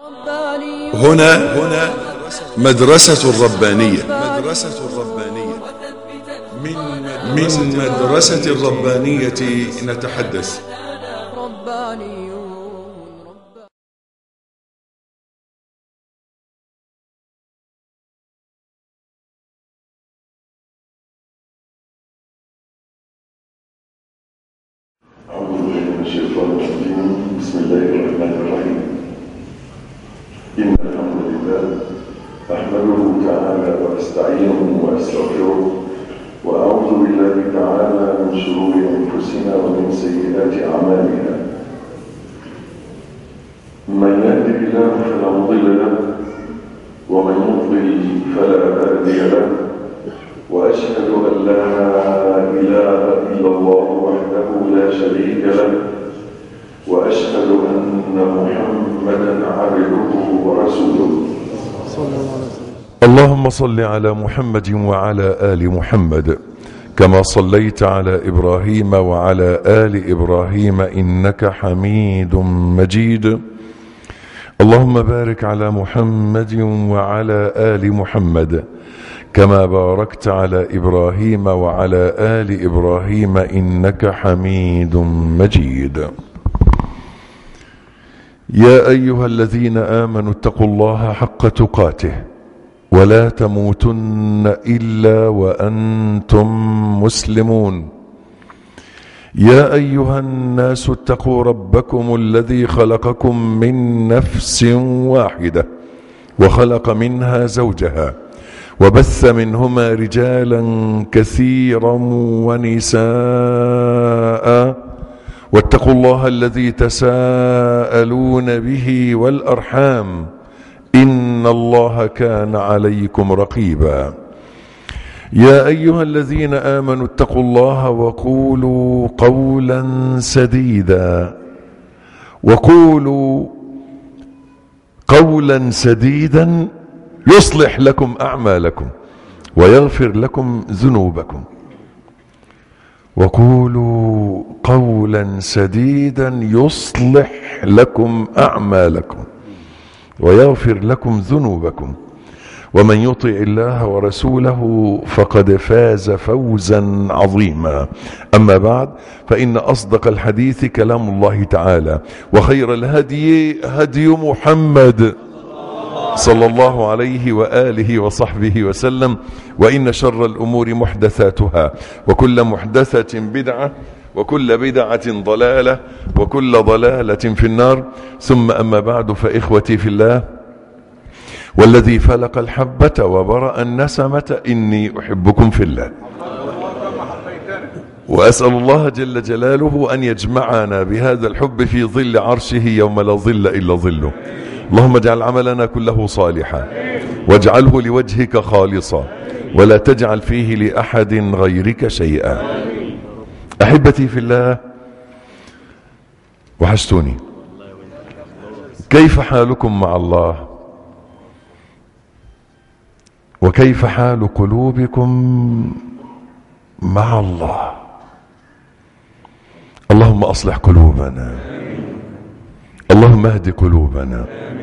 هنا هنا مدرسة الربانية مدرسة الربانية من من مدرسة الربانية نتحدث ربانيون أعوذ بالله من الشيطان الرجيم بسم الله الرحمن الرحيم إن الحمد لله أحمده تعالى وأستعينه وأستغفره وأعوذ بالله تعالى من شرور أنفسنا ومن سيئات أعمالنا من يهده الله فلا مضل له ومن يضلل فلا هادي له وأشهد أن لا إله إلا الله وحده لا شريك له وأشهد أن محمدا عبده ورسوله اللهم صل على محمد وعلى آل محمد كما صليت على إبراهيم وعلى آل إبراهيم إنك حميد مجيد اللهم بارك على محمد وعلى آل محمد كما باركت على إبراهيم وعلى آل إبراهيم إنك حميد مجيد يا أيها الذين آمنوا اتقوا الله حق تقاته ولا تموتن إلا وأنتم مسلمون يا أيها الناس اتقوا ربكم الذي خلقكم من نفس واحدة وخلق منها زوجها وبث منهما رجالا كثيرا ونساء واتقوا الله الذي تساءلون به والأرحام إن الله كان عليكم رقيبا يا أيها الذين آمنوا اتقوا الله وقولوا قولا سديدا وقولوا قولا سديدا يصلح لكم أعمالكم ويغفر لكم ذنوبكم وقولوا قولا سديدا يصلح لكم أعمالكم ويغفر لكم ذنوبكم ومن يطع الله ورسوله فقد فاز فوزا عظيما أما بعد فإن أصدق الحديث كلام الله تعالى وخير الهدي هدي محمد صلى الله عليه وآله وصحبه وسلم وإن شر الأمور محدثاتها وكل محدثة بدعة وكل بدعة ضلالة وكل ضلالة في النار ثم أما بعد فإخوتي في الله والذي فلق الحبة وبرأ النسمة إني أحبكم في الله وأسأل الله جل جلاله أن يجمعنا بهذا الحب في ظل عرشه يوم لا ظل إلا ظله اللهم اجعل عملنا كله صالحا واجعله لوجهك خالصا ولا تجعل فيه لأحد غيرك شيئا أحبتي في الله وحشتوني كيف حالكم مع الله وكيف حال قلوبكم مع الله اللهم أصلح قلوبنا اللهم اهد قلوبنا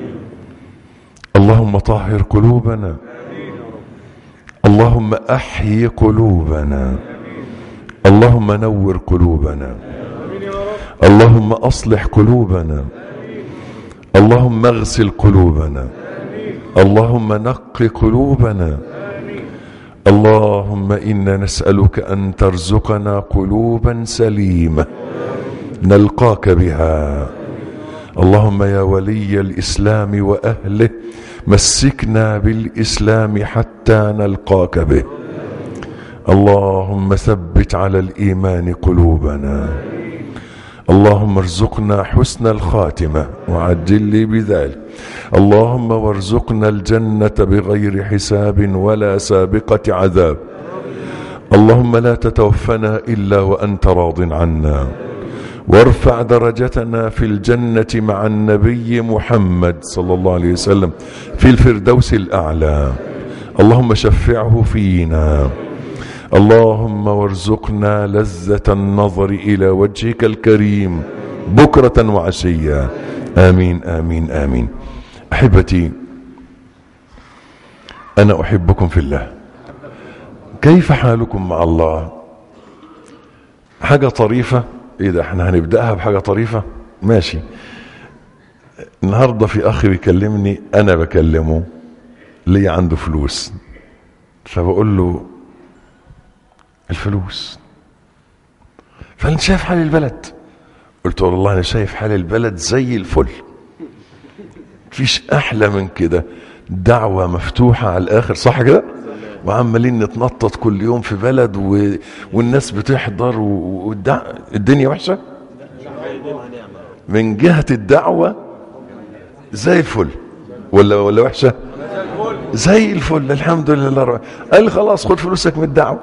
اللهم طهر قلوبنا اللهم احيي قلوبنا اللهم نور قلوبنا اللهم اصلح قلوبنا اللهم اغسل قلوبنا اللهم نق قلوبنا اللهم انا نسالك ان ترزقنا قلوبا سليمه نلقاك بها اللهم يا ولي الاسلام واهله مسكنا بالاسلام حتى نلقاك به اللهم ثبت على الايمان قلوبنا اللهم ارزقنا حسن الخاتمه وعجل لي بذلك اللهم وارزقنا الجنه بغير حساب ولا سابقه عذاب اللهم لا تتوفنا الا وانت راض عنا وارفع درجتنا في الجنة مع النبي محمد صلى الله عليه وسلم في الفردوس الأعلى اللهم شفعه فينا اللهم وارزقنا لذة النظر إلى وجهك الكريم بكرة وعشيا آمين آمين آمين احبتي انا احبكم في الله كيف حالكم مع الله حاجة طريفة ايه ده احنا هنبدأها بحاجة طريفة ماشي النهاردة في اخي بيكلمني انا بكلمه ليه عنده فلوس فبقول له الفلوس فانت شايف حال البلد قلت له والله انا شايف حال البلد زي الفل مفيش احلى من كده دعوة مفتوحة على الاخر صح كده وعمالين نتنطط كل يوم في بلد و... والناس بتحضر والدع... الدنيا وحشة من جهة الدعوة زي الفل ولا ولا وحشة زي الفل الحمد لله رب. قال لي خلاص خد فلوسك من الدعوة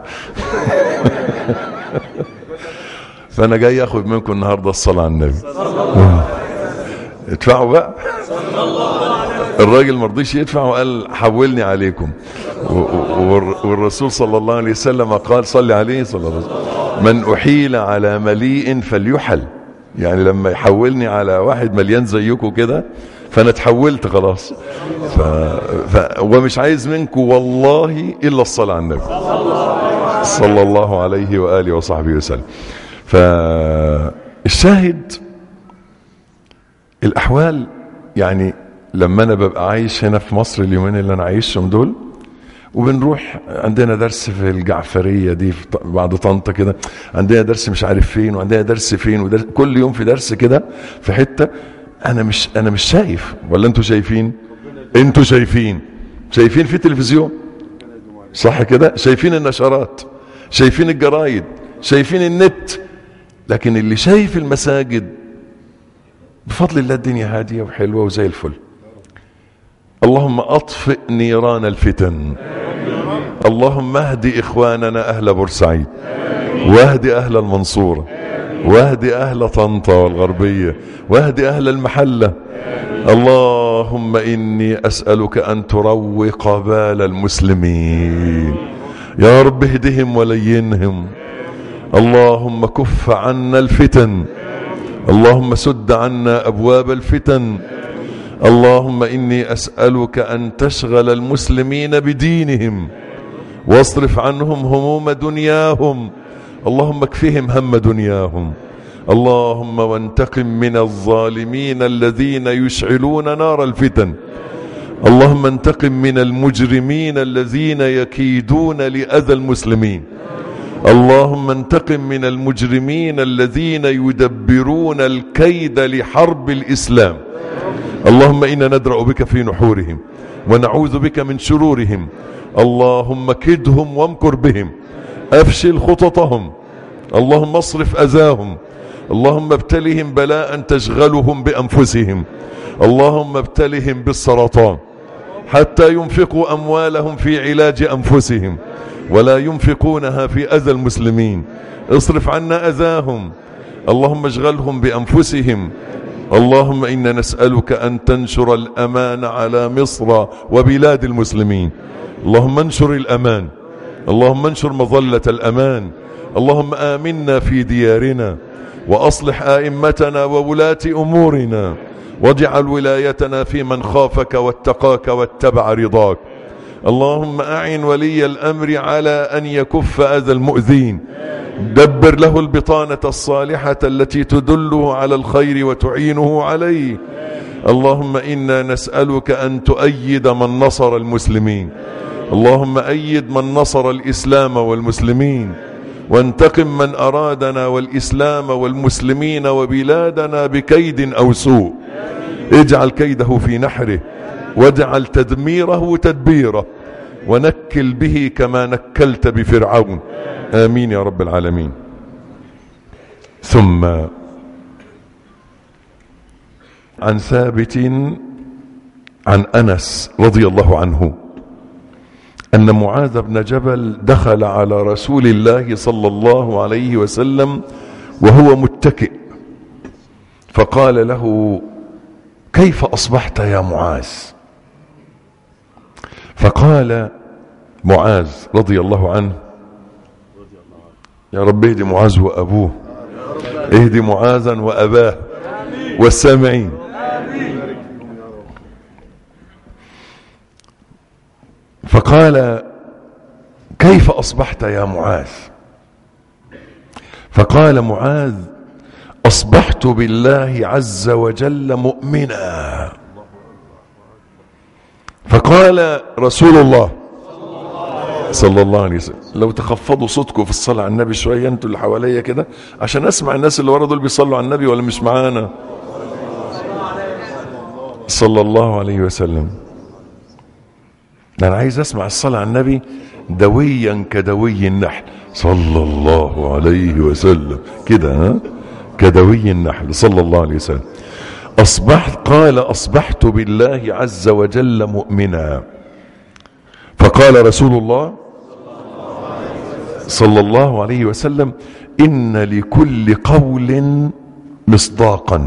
فانا جاي اخد منكم النهارده الصلاة على النبي ادفعوا بقى الراجل ما رضيش يدفع وقال حولني عليكم والرسول صلى الله عليه وسلم قال صلي عليه صلى الله عليه وسلم من أحيل على مليء فليحل يعني لما يحولني على واحد مليان زيكم كده فانا اتحولت خلاص ف... ف... ومش عايز منكم والله الا الصلاه على النبي صلى الله عليه واله وصحبه وسلم فالشاهد الاحوال يعني لما انا ببقى عايش هنا في مصر اليومين اللي انا عايشهم دول وبنروح عندنا درس في الجعفريه دي في بعد طنطا كده عندنا درس مش عارف فين وعندنا درس فين ودرس كل يوم في درس كده في حته انا مش انا مش شايف ولا انتوا شايفين انتوا شايفين شايفين في تلفزيون صح كده شايفين النشرات شايفين الجرايد شايفين النت لكن اللي شايف المساجد بفضل الله الدنيا هاديه وحلوه وزي الفل اللهم اطفئ نيران الفتن اللهم اهد اخواننا اهل بورسعيد واهد اهل المنصوره واهد اهل طنطا والغربيه واهد اهل المحله اللهم اني اسالك ان تروق بال المسلمين يا رب اهدهم ولينهم اللهم كف عنا الفتن اللهم سد عنا ابواب الفتن اللهم اني اسالك ان تشغل المسلمين بدينهم واصرف عنهم هموم دنياهم اللهم اكفهم هم دنياهم اللهم وانتقم من الظالمين الذين يشعلون نار الفتن اللهم انتقم من المجرمين الذين يكيدون لاذى المسلمين اللهم انتقم من المجرمين الذين يدبرون الكيد لحرب الاسلام اللهم انا ندرا بك في نحورهم ونعوذ بك من شرورهم اللهم كدهم وامكر بهم افشل خططهم اللهم اصرف اذاهم اللهم ابتلهم بلاء تشغلهم بانفسهم اللهم ابتلهم بالسرطان حتى ينفقوا اموالهم في علاج انفسهم ولا ينفقونها في اذى المسلمين اصرف عنا اذاهم اللهم اشغلهم بانفسهم اللهم انا نسالك ان تنشر الامان على مصر وبلاد المسلمين اللهم انشر الامان اللهم انشر مظله الامان اللهم امنا في ديارنا واصلح ائمتنا وولاه امورنا واجعل ولايتنا في من خافك واتقاك واتبع رضاك اللهم اعن ولي الامر على ان يكف اذى المؤذين دبر له البطانه الصالحه التي تدله على الخير وتعينه عليه اللهم انا نسالك ان تؤيد من نصر المسلمين اللهم ايد من نصر الاسلام والمسلمين وانتقم من ارادنا والاسلام والمسلمين وبلادنا بكيد او سوء اجعل كيده في نحره واجعل تدميره تدبيره ونكل به كما نكلت بفرعون امين يا رب العالمين ثم عن ثابت عن انس رضي الله عنه ان معاذ بن جبل دخل على رسول الله صلى الله عليه وسلم وهو متكئ فقال له كيف اصبحت يا معاذ فقال معاذ رضي الله عنه يا رب اهدي معاذ وابوه اهدي معاذا واباه والسامعين فقال كيف اصبحت يا معاذ فقال معاذ اصبحت بالله عز وجل مؤمنا فقال رسول الله صلى الله عليه وسلم لو تخفضوا صوتكم في الصلاة على النبي شوية انتوا اللي حواليا كده عشان اسمع الناس اللي ورا دول بيصلوا على النبي ولا مش معانا صلى الله عليه وسلم انا عايز اسمع الصلاة على النبي دويا كدوي النحل صلى الله عليه وسلم كده ها كدوي النحل صلى الله عليه وسلم أصبحت قال أصبحت بالله عز وجل مؤمنا فقال رسول الله صلى الله عليه وسلم إن لكل قول مصداقا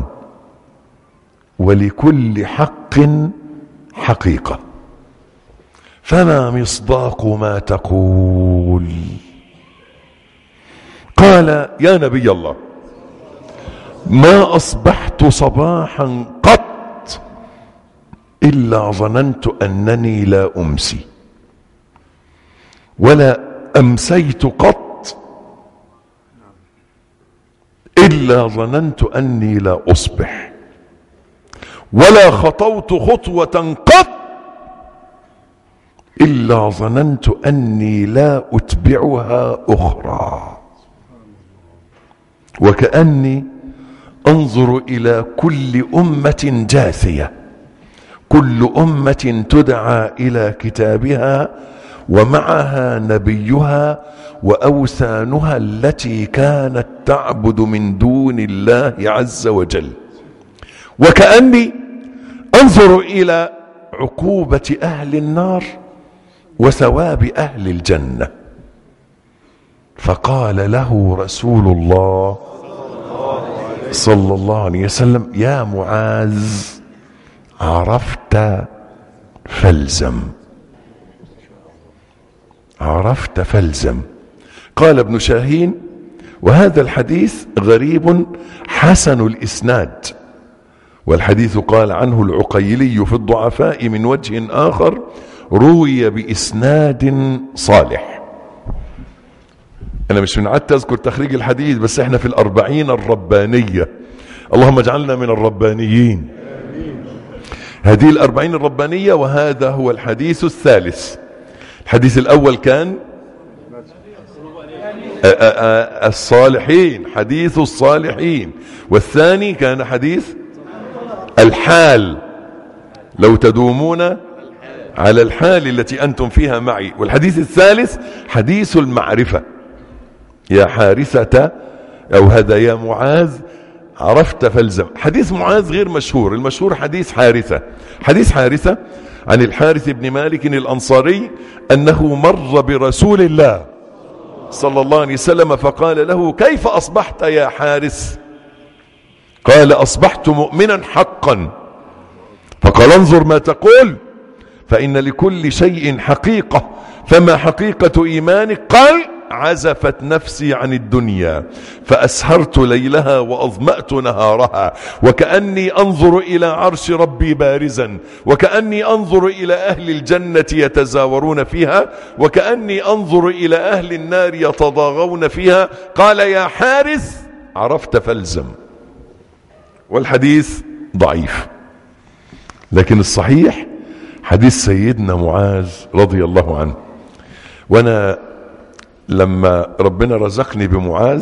ولكل حق حقيقة فما مصداق ما تقول قال يا نبي الله ما أصبحت صباحا قط إلا ظننت أنني لا أمسي ولا أمسيت قط إلا ظننت أني لا أصبح ولا خطوت خطوة قط إلا ظننت أني لا أتبعها أخرى وكأني انظر الى كل امه جاثيه كل امه تدعى الى كتابها ومعها نبيها واوثانها التي كانت تعبد من دون الله عز وجل وكاني انظر الى عقوبه اهل النار وثواب اهل الجنه فقال له رسول الله صلى الله عليه وسلم يا معاذ عرفت فالزم عرفت فالزم قال ابن شاهين وهذا الحديث غريب حسن الاسناد والحديث قال عنه العقيلي في الضعفاء من وجه اخر روي باسناد صالح انا مش من عادة اذكر تخريج الحديث بس احنا في الاربعين الربانية اللهم اجعلنا من الربانيين هذه الاربعين الربانية وهذا هو الحديث الثالث الحديث الاول كان الصالحين حديث الصالحين والثاني كان حديث الحال لو تدومون على الحال التي انتم فيها معي والحديث الثالث حديث المعرفه يا حارثة أو هذا يا معاذ عرفت فالزم حديث معاذ غير مشهور المشهور حديث حارثة حديث حارثة عن الحارث بن مالك الأنصاري أنه مر برسول الله صلى الله عليه وسلم فقال له كيف أصبحت يا حارث قال أصبحت مؤمنا حقا فقال انظر ما تقول فإن لكل شيء حقيقة فما حقيقة إيمانك قال عزفت نفسي عن الدنيا فأسهرت ليلها وأظمأت نهارها وكأني أنظر إلى عرش ربي بارزا وكأني أنظر إلى أهل الجنة يتزاورون فيها وكأني أنظر إلى أهل النار يتضاغون فيها قال يا حارث عرفت فالزم والحديث ضعيف لكن الصحيح حديث سيدنا معاذ رضي الله عنه وانا لما ربنا رزقني بمعاذ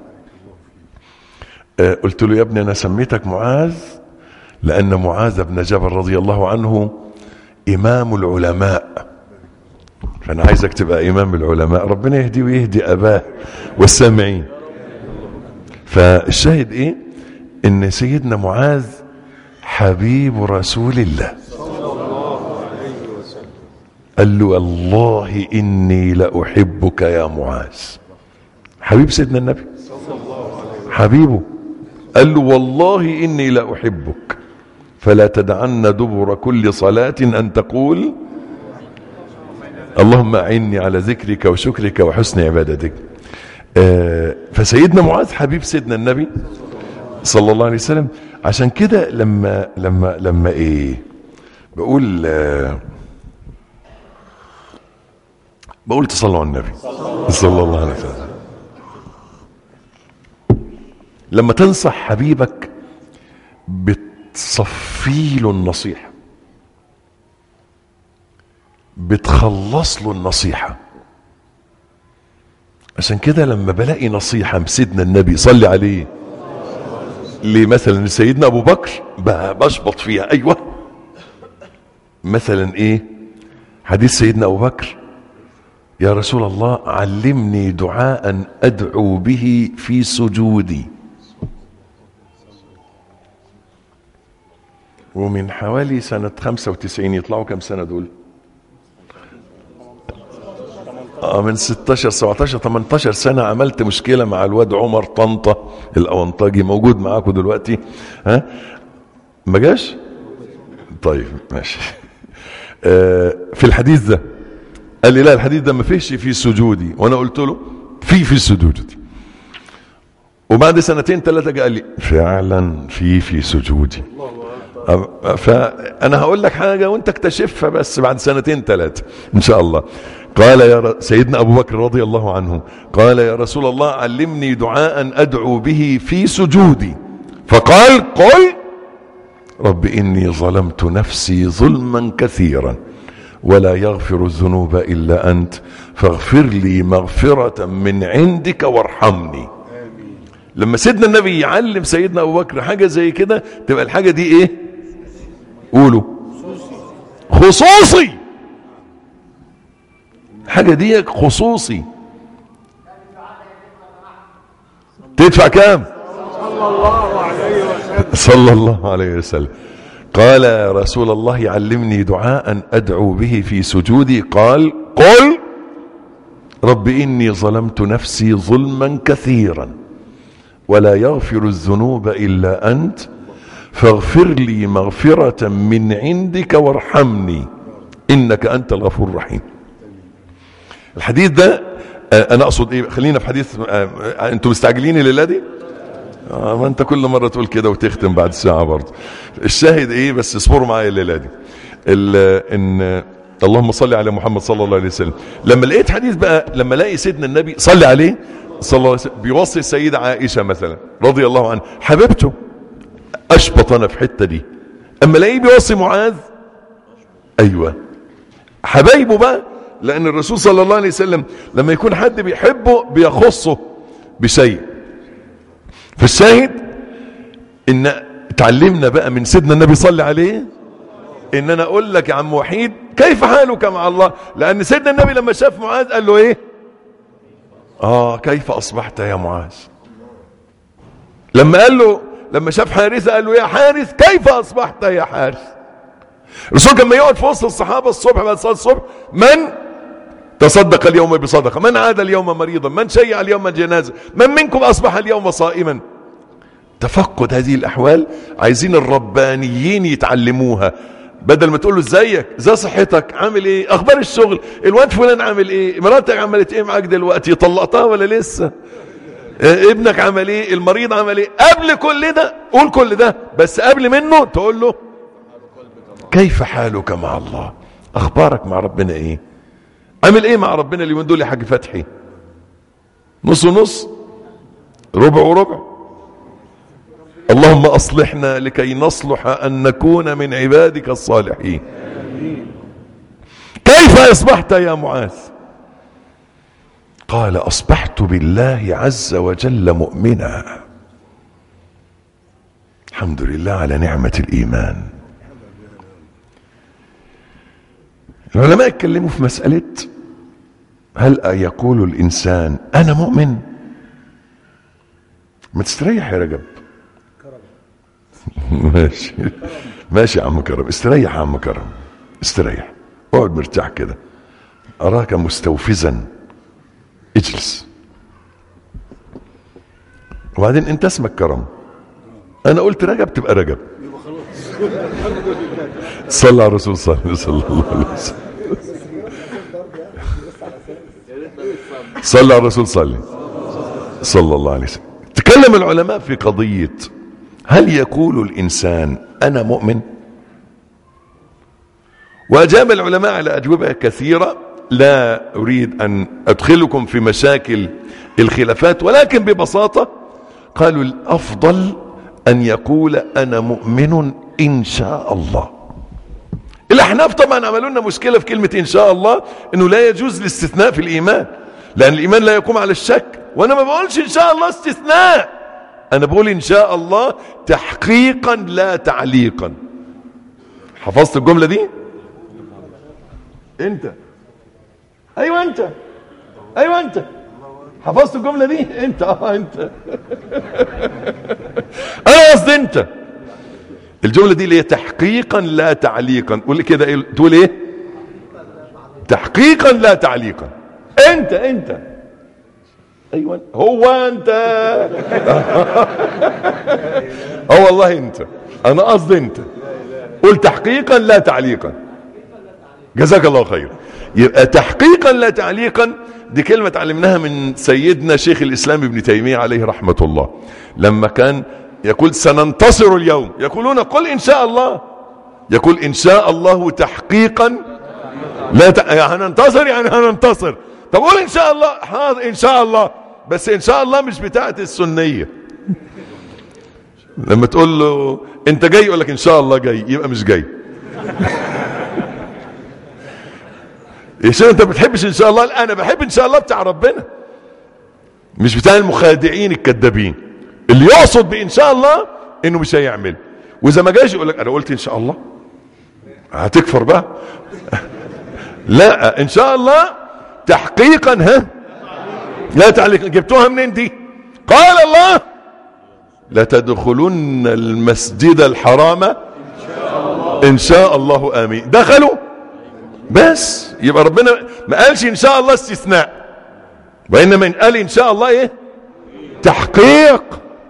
قلت له يا ابني انا سميتك معاذ لان معاذ بن جبل رضي الله عنه امام العلماء فانا عايزك تبقى امام العلماء ربنا يهدي ويهدي اباه والسامعين فالشاهد ايه ان سيدنا معاذ حبيب رسول الله قال له والله إني لأحبك يا معاذ حبيب سيدنا النبي حبيبه قال له والله إني لأحبك فلا تدعن دبر كل صلاة أن تقول اللهم أعني على ذكرك وشكرك وحسن عبادتك آه فسيدنا معاذ حبيب سيدنا النبي صلى الله عليه وسلم عشان كده لما لما لما ايه بقول آه بقول تصلوا على النبي صلى الله عليه وسلم لما تنصح حبيبك بتصفي له النصيحة بتخلص له النصيحة عشان كده لما بلاقي نصيحة من سيدنا النبي صلي عليه لمثلا سيدنا ابو بكر ب- بشبط فيها ايوه مثلا ايه حديث سيدنا ابو بكر يا رسول الله علمني دعاء ادعو به في سجودي ومن حوالي سنة 95 يطلعوا كم سنة دول؟ اه من 16 17 18 سنة عملت مشكلة مع الواد عمر طنطا الأونطاجي موجود معاكم دلوقتي ها؟ ما جاش؟ طيب ماشي آه في الحديث ده قال لي لا الحديث ده ما فيش في سجودي وانا قلت له في في سجودي وبعد سنتين ثلاثة جاء قال لي فعلا في في سجودي أب- فانا هقول لك حاجه وانت اكتشفها بس بعد سنتين ثلاثه ان شاء الله قال يا ر... سيدنا ابو بكر رضي الله عنه قال يا رسول الله علمني دعاء ادعو به في سجودي فقال قل رب اني ظلمت نفسي ظلما كثيرا ولا يغفر الذنوب الا انت فاغفر لي مغفره من عندك وارحمني لما سيدنا النبي يعلم سيدنا ابو بكر حاجه زي كده تبقى الحاجه دي ايه قولوا خصوصي حاجه دي خصوصي تدفع كام صلى الله عليه وسلم قال يا رسول الله علمني دعاء ادعو به في سجودي قال قل رب اني ظلمت نفسي ظلما كثيرا ولا يغفر الذنوب الا انت فاغفر لي مغفره من عندك وارحمني انك انت الغفور الرحيم الحديث ده آه، انا اقصد ايه خلينا في حديث آه، آه، انتوا مستعجلين الليله دي آه ما انت كل مره تقول كده وتختم بعد ساعه برضه الشاهد ايه بس اصبروا معايا الليله دي ال- ان اللهم صل على محمد صلى الله عليه وسلم لما لقيت حديث بقى لما الاقي سيدنا النبي صلي عليه صلى الله عليه وسلم بيوصي السيده عائشه مثلا رضي الله عنها حبيبته اشبط انا في الحته دي اما الاقيه بيوصي معاذ ايوه حبايبه بقى لان الرسول صلى الله عليه وسلم لما يكون حد بيحبه بيخصه بشيء فالشاهد ان تعلمنا بقى من سيدنا النبي صلى عليه ان انا اقول لك يا عم وحيد كيف حالك مع الله لان سيدنا النبي لما شاف معاذ قال له ايه اه كيف اصبحت يا معاذ لما قال له لما شاف حارثة قال له يا حارث كيف اصبحت يا حارث الرسول كان يقعد في وسط الصحابة الصبح بعد صلاة الصبح من تصدق اليوم بصدقة من عاد اليوم مريضا من شيع اليوم جنازة من منكم أصبح اليوم صائما تفقد هذه الأحوال عايزين الربانيين يتعلموها بدل ما تقول له ازيك ازاي صحتك عامل ايه اخبار الشغل الواد فلان عامل ايه مراتك عملت ايه معاك دلوقتي طلقتها ولا لسه اه ابنك عمل ايه المريض عمل ايه قبل كل ده قول كل ده بس قبل منه تقول له كيف حالك مع الله اخبارك مع ربنا ايه عامل ايه مع ربنا اليومين دول يا حاج فتحي نص ونص ربع وربع اللهم اصلحنا لكي نصلح ان نكون من عبادك الصالحين كيف اصبحت يا معاذ قال اصبحت بالله عز وجل مؤمنا الحمد لله على نعمه الايمان العلماء اتكلموا في مساله هل يقول الانسان انا مؤمن ما تستريح يا رجب ماشي ماشي يا عم كرم استريح يا عم كرم استريح اقعد مرتاح كده اراك مستوفزا اجلس وبعدين انت اسمك كرم انا قلت رجب تبقى رجب صلى على الرسول صلى الله عليه وسلم صلى على الرسول صلى صلى الله عليه وسلم تكلم العلماء في قضيه هل يقول الانسان انا مؤمن واجاب العلماء على اجوبه كثيره لا اريد ان ادخلكم في مشاكل الخلافات ولكن ببساطة قالوا الافضل ان يقول انا مؤمن ان شاء الله الاحناف طبعا عملوا لنا مشكله في كلمه ان شاء الله انه لا يجوز الاستثناء في الايمان لان الايمان لا يقوم على الشك وانا ما بقولش ان شاء الله استثناء انا بقول ان شاء الله تحقيقا لا تعليقا حفظت الجمله دي انت ايوه انت ايوه انت حفظت الجمله دي انت اه انت انا قصدي انت الجمله دي اللي هي تحقيقا لا تعليقا قول كده ايه تقول ايه تحقيقا لا تعليقا انت انت ايوه هو انت اه والله انت انا قصدي انت قول تحقيقا لا تعليقا جزاك الله خير يبقى تحقيقا لا تعليقا دي كلمة اتعلمناها من سيدنا شيخ الإسلام ابن تيمية عليه رحمة الله لما كان يقول سننتصر اليوم يقولون قل إن شاء الله يقول إن شاء الله تحقيقا لا ت... يعني هننتصر يعني هننتصر طب قول إن شاء الله حاضر إن شاء الله بس إن شاء الله مش بتاعت السنية لما تقول له أنت جاي يقول لك إن شاء الله جاي يبقى مش جاي يا شيخ انت بتحبش ان شاء الله لا انا بحب ان شاء الله بتاع ربنا مش بتاع المخادعين الكذابين اللي يقصد بان شاء الله انه مش هيعمل واذا ما جاش يقول لك انا قلت ان شاء الله هتكفر بقى لا ان شاء الله تحقيقا ها لا تعليق جبتوها منين دي قال الله لتدخلن المسجد الحرام ان شاء الله امين دخلوا بس يبقى ربنا ما قالش ان شاء الله استثناء وانما ان قال ان شاء الله ايه تحقيق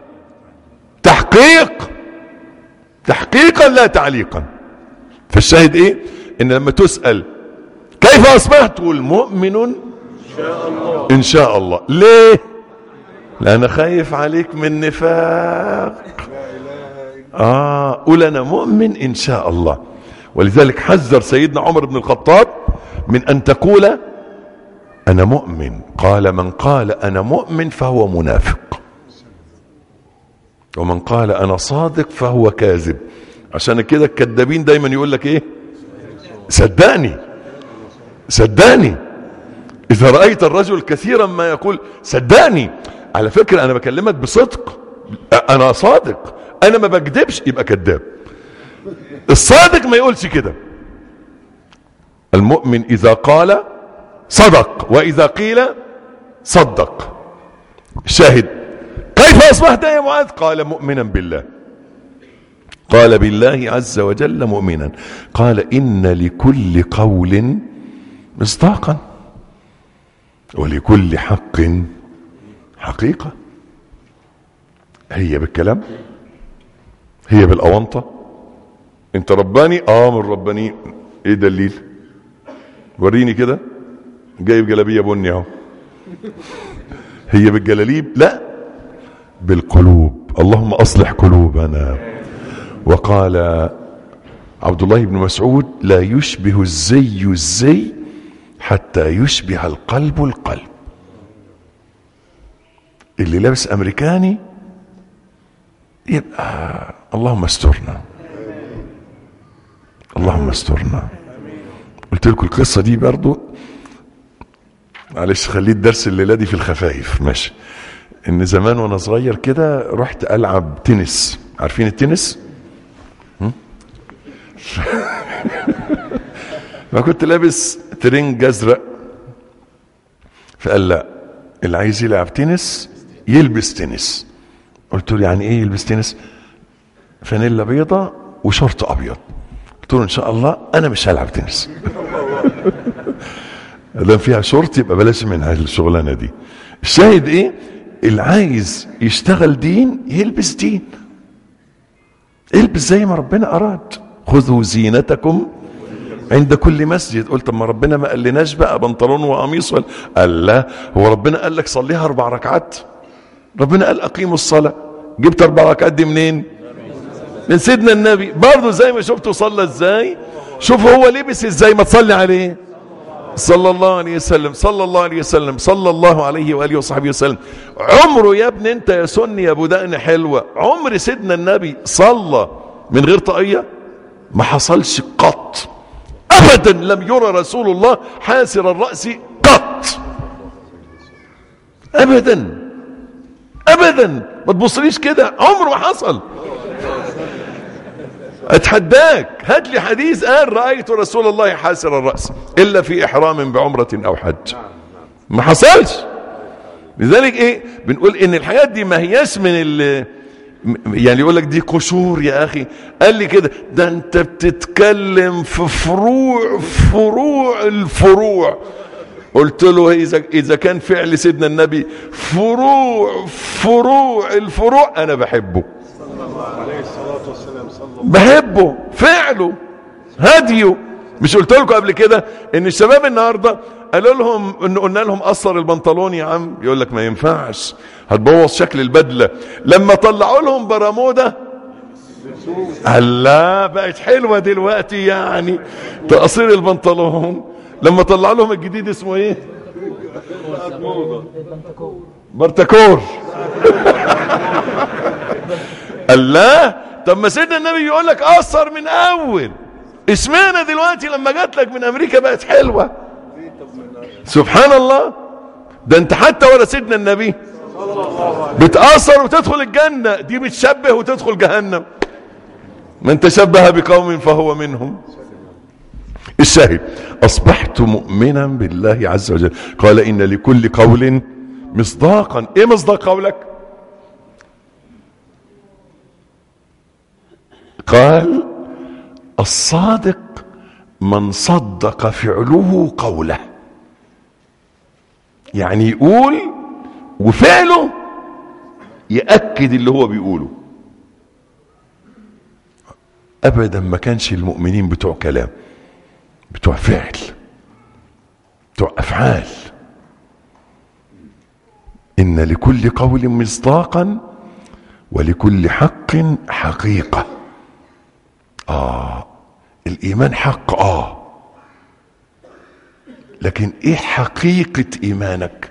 تحقيق تحقيقا لا تعليقا فالشاهد ايه ان لما تسأل كيف اصبحت تقول مؤمن ان شاء الله ليه لأنا خايف عليك من نفاق آه قول أنا مؤمن إن شاء الله ولذلك حذر سيدنا عمر بن الخطاب من أن تقول أنا مؤمن قال من قال أنا مؤمن فهو منافق ومن قال أنا صادق فهو كاذب عشان كده الكذابين دايما يقول لك إيه صدقني صدقني إذا رأيت الرجل كثيرا ما يقول صدقني على فكرة أنا بكلمك بصدق أنا صادق أنا ما بكذبش يبقى كذاب الصادق ما يقولش كده المؤمن إذا قال صدق وإذا قيل صدق شاهد كيف أصبحت يا معاذ قال مؤمنا بالله قال بالله عز وجل مؤمنا قال إن لكل قول مصداقا ولكل حق حقيقة هي بالكلام هي بالأونطة انت رباني اه من رباني ايه دليل وريني كده جايب جلابيه بني اهو هي بالجلاليب لا بالقلوب اللهم اصلح قلوبنا وقال عبد الله بن مسعود لا يشبه الزي الزي حتى يشبه القلب القلب اللي لابس امريكاني يبقى اللهم استرنا اللهم استرنا قلت لكم القصه دي برضو معلش خليه الدرس الليله دي في الخفايف ماشي ان زمان وانا صغير كده رحت العب تنس عارفين التنس هم؟ فكنت لابس ترنج ازرق فقال لا اللي عايز يلعب تنس يلبس تنس قلت له يعني ايه يلبس تنس فانيلا بيضة وشورت ابيض قلت له ان شاء الله انا مش هلعب تنس لو فيها شورت يبقى بلاش منها الشغلانه دي الشاهد ايه اللي عايز يشتغل دين يلبس دين البس زي ما ربنا اراد خذوا زينتكم عند كل مسجد قلت طب ما ربنا ما قالناش بقى بنطلون وقميص ولا قال لا هو ربنا قال لك صليها اربع ركعات ربنا قال اقيموا الصلاه جبت اربع ركعات دي منين من سيدنا النبي برضه زي ما شفته صلى ازاي شوف هو لبس ازاي ما تصلي عليه صلى الله عليه وسلم صلى الله عليه وسلم صلى الله عليه واله وصحبه وسلم عمره يا ابني انت يا سني يا ابو دقن حلوه عمر سيدنا النبي صلى من غير طاقيه ما حصلش قط ابدا لم يرى رسول الله حاسر الراس قط ابدا ابدا ما تبصليش كده عمره ما حصل اتحداك هات لي حديث قال رايت رسول الله حاسر الراس الا في احرام بعمره او حج ما حصلش لذلك ايه بنقول ان الحاجات دي ما هياش من ال يعني يقول لك دي قشور يا اخي قال لي كده ده انت بتتكلم في فروع فروع الفروع قلت له اذا اذا كان فعل سيدنا النبي فروع فروع الفروع انا بحبه بحبه فعله هديه مش قلت لكم قبل كده ان الشباب النهارده قالوا لهم ان قلنا لهم قصر البنطلون يا عم يقول لك ما ينفعش هتبوظ شكل البدله لما طلعوا لهم برموده الله بقت حلوه دلوقتي يعني تقصير البنطلون لما طلع لهم الجديد اسمه ايه برتكور الله طب ما سيدنا النبي يقول لك قصر من اول اسمعنا دلوقتي لما جات لك من امريكا بقت حلوه سبحان الله ده انت حتى ولا سيدنا النبي بتأثر وتدخل الجنة دي بتشبه وتدخل جهنم من تشبه بقوم فهو منهم الشاهد أصبحت مؤمنا بالله عز وجل قال إن لكل قول مصداقا إيه مصداق قولك قال الصادق من صدق فعله قوله يعني يقول وفعله يأكد اللي هو بيقوله ابدا ما كانش المؤمنين بتوع كلام بتوع فعل بتوع افعال ان لكل قول مصداقا ولكل حق حقيقه اه الايمان حق اه لكن ايه حقيقه ايمانك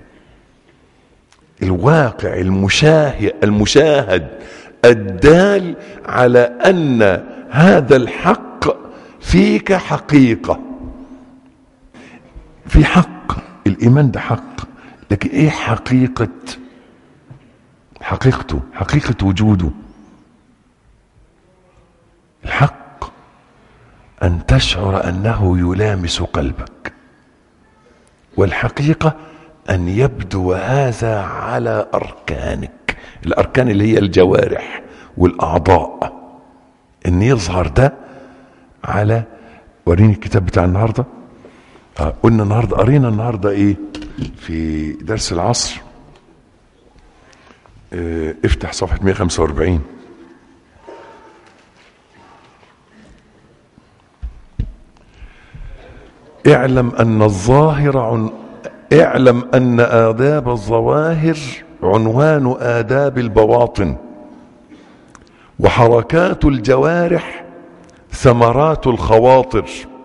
الواقع المشاهد المشاهد الدال على ان هذا الحق فيك حقيقه في حق الايمان ده حق لكن ايه حقيقه حقيقته حقيقه وجوده الحق ان تشعر انه يلامس قلبك والحقيقه ان يبدو هذا على اركانك الاركان اللي هي الجوارح والاعضاء ان يظهر ده على وريني الكتاب بتاع النهارده آه قلنا النهارده قرينا النهارده ايه في درس العصر آه افتح صفحه 145 اعلم ان الظاهر عن اعلم ان آداب الظواهر عنوان آداب البواطن وحركات الجوارح ثمرات الخواطر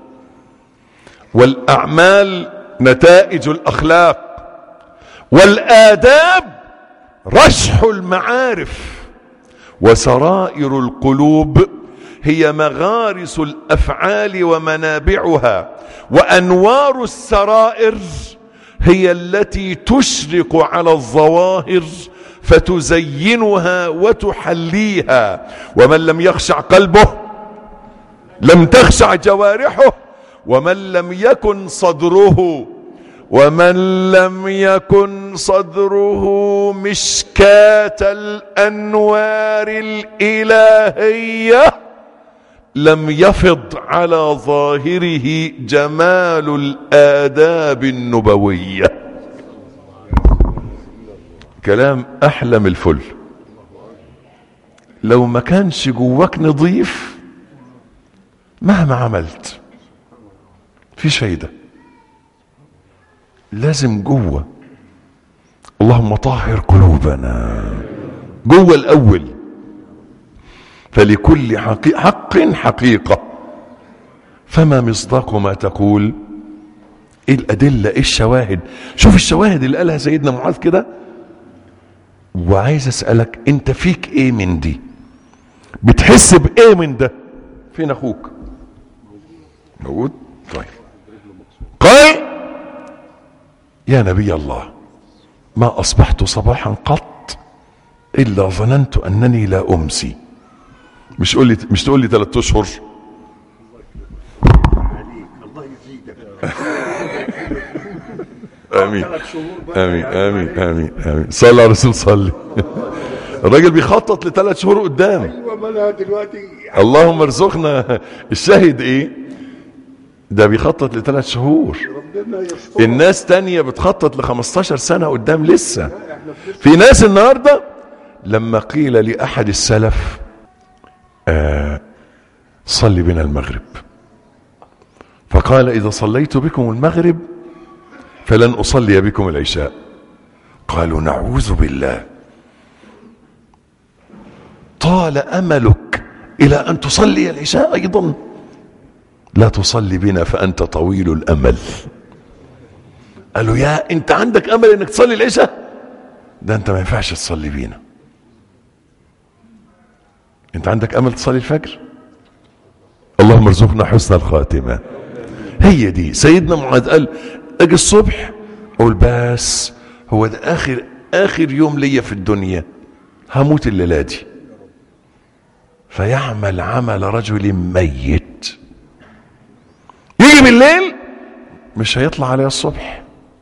والأعمال نتائج الأخلاق والآداب رشح المعارف وسرائر القلوب هي مغارس الأفعال ومنابعها وأنوار السرائر هي التي تشرق على الظواهر فتزينها وتحليها ومن لم يخشع قلبه لم تخشع جوارحه ومن لم يكن صدره ومن لم يكن صدره مشكاة الأنوار الإلهية لم يفض على ظاهره جمال الآداب النبوية كلام أحلم الفل لو ما كانش جواك نظيف مهما عملت فيش فايدة لازم جوه اللهم طهر قلوبنا جوه الأول فلكل حقي حق حقيقة فما مصداق ما تقول ايه الادله ايه الشواهد شوف الشواهد اللي قالها سيدنا معاذ كده وعايز اسالك انت فيك ايه من دي بتحس بايه من ده فين اخوك موجود طيب قال يا نبي الله ما اصبحت صباحا قط الا ظننت انني لا امسي مش تقول لي مش تقول لي ثلاث اشهر امين امين امين امين امين صلى على الرسول صلي الراجل بيخطط لثلاث شهور قدام ايوه ما انا دلوقتي اللهم ارزقنا الشاهد ايه ده بيخطط لثلاث شهور ربنا يستر الناس تانية بتخطط ل 15 سنة قدام لسه في ناس النهاردة لما قيل لأحد السلف آه صلي بنا المغرب فقال إذا صليت بكم المغرب فلن أصلي بكم العشاء قالوا نعوذ بالله طال أملك إلى أن تصلي العشاء أيضا لا تصلي بنا فأنت طويل الأمل قالوا يا أنت عندك أمل أنك تصلي العشاء ده أنت ما ينفعش تصلي بينا أنت عندك أمل تصلي الفجر اللهم ارزقنا حسن الخاتمة هي دي سيدنا معاذ قال اجي الصبح اقول بس هو ده اخر اخر يوم ليا في الدنيا هموت الليله دي فيعمل عمل رجل ميت يجي بالليل مش هيطلع عليه الصبح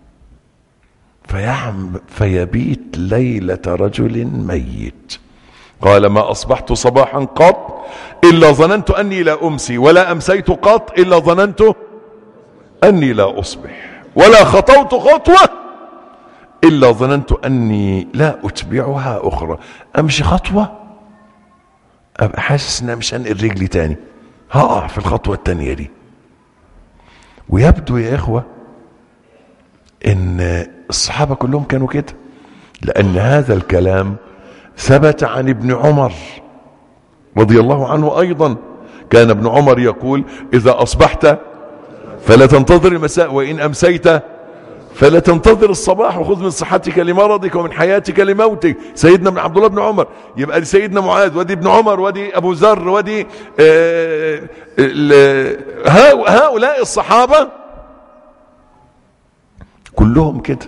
فيعم فيبيت ليلة رجل ميت قال ما أصبحت صباحا قط إلا ظننت أني لا أمسي ولا أمسيت قط إلا ظننت أني لا أصبح ولا خطوت خطوة إلا ظننت أني لا أتبعها أخرى أمشي خطوة أبقى حاسس أن أنا مش هنقل رجلي تاني هقع في الخطوة التانية دي ويبدو يا إخوة ان الصحابة كلهم كانوا كده لان هذا الكلام ثبت عن ابن عمر رضي الله عنه ايضا كان ابن عمر يقول اذا اصبحت فلا تنتظر المساء وان امسيت فلا تنتظر الصباح وخذ من صحتك لمرضك ومن حياتك لموتك سيدنا ابن عبد الله بن عمر يبقى دي سيدنا معاذ ودي ابن عمر ودي ابو ذر ودي آه، ال- هؤلاء الصحابه كلهم كده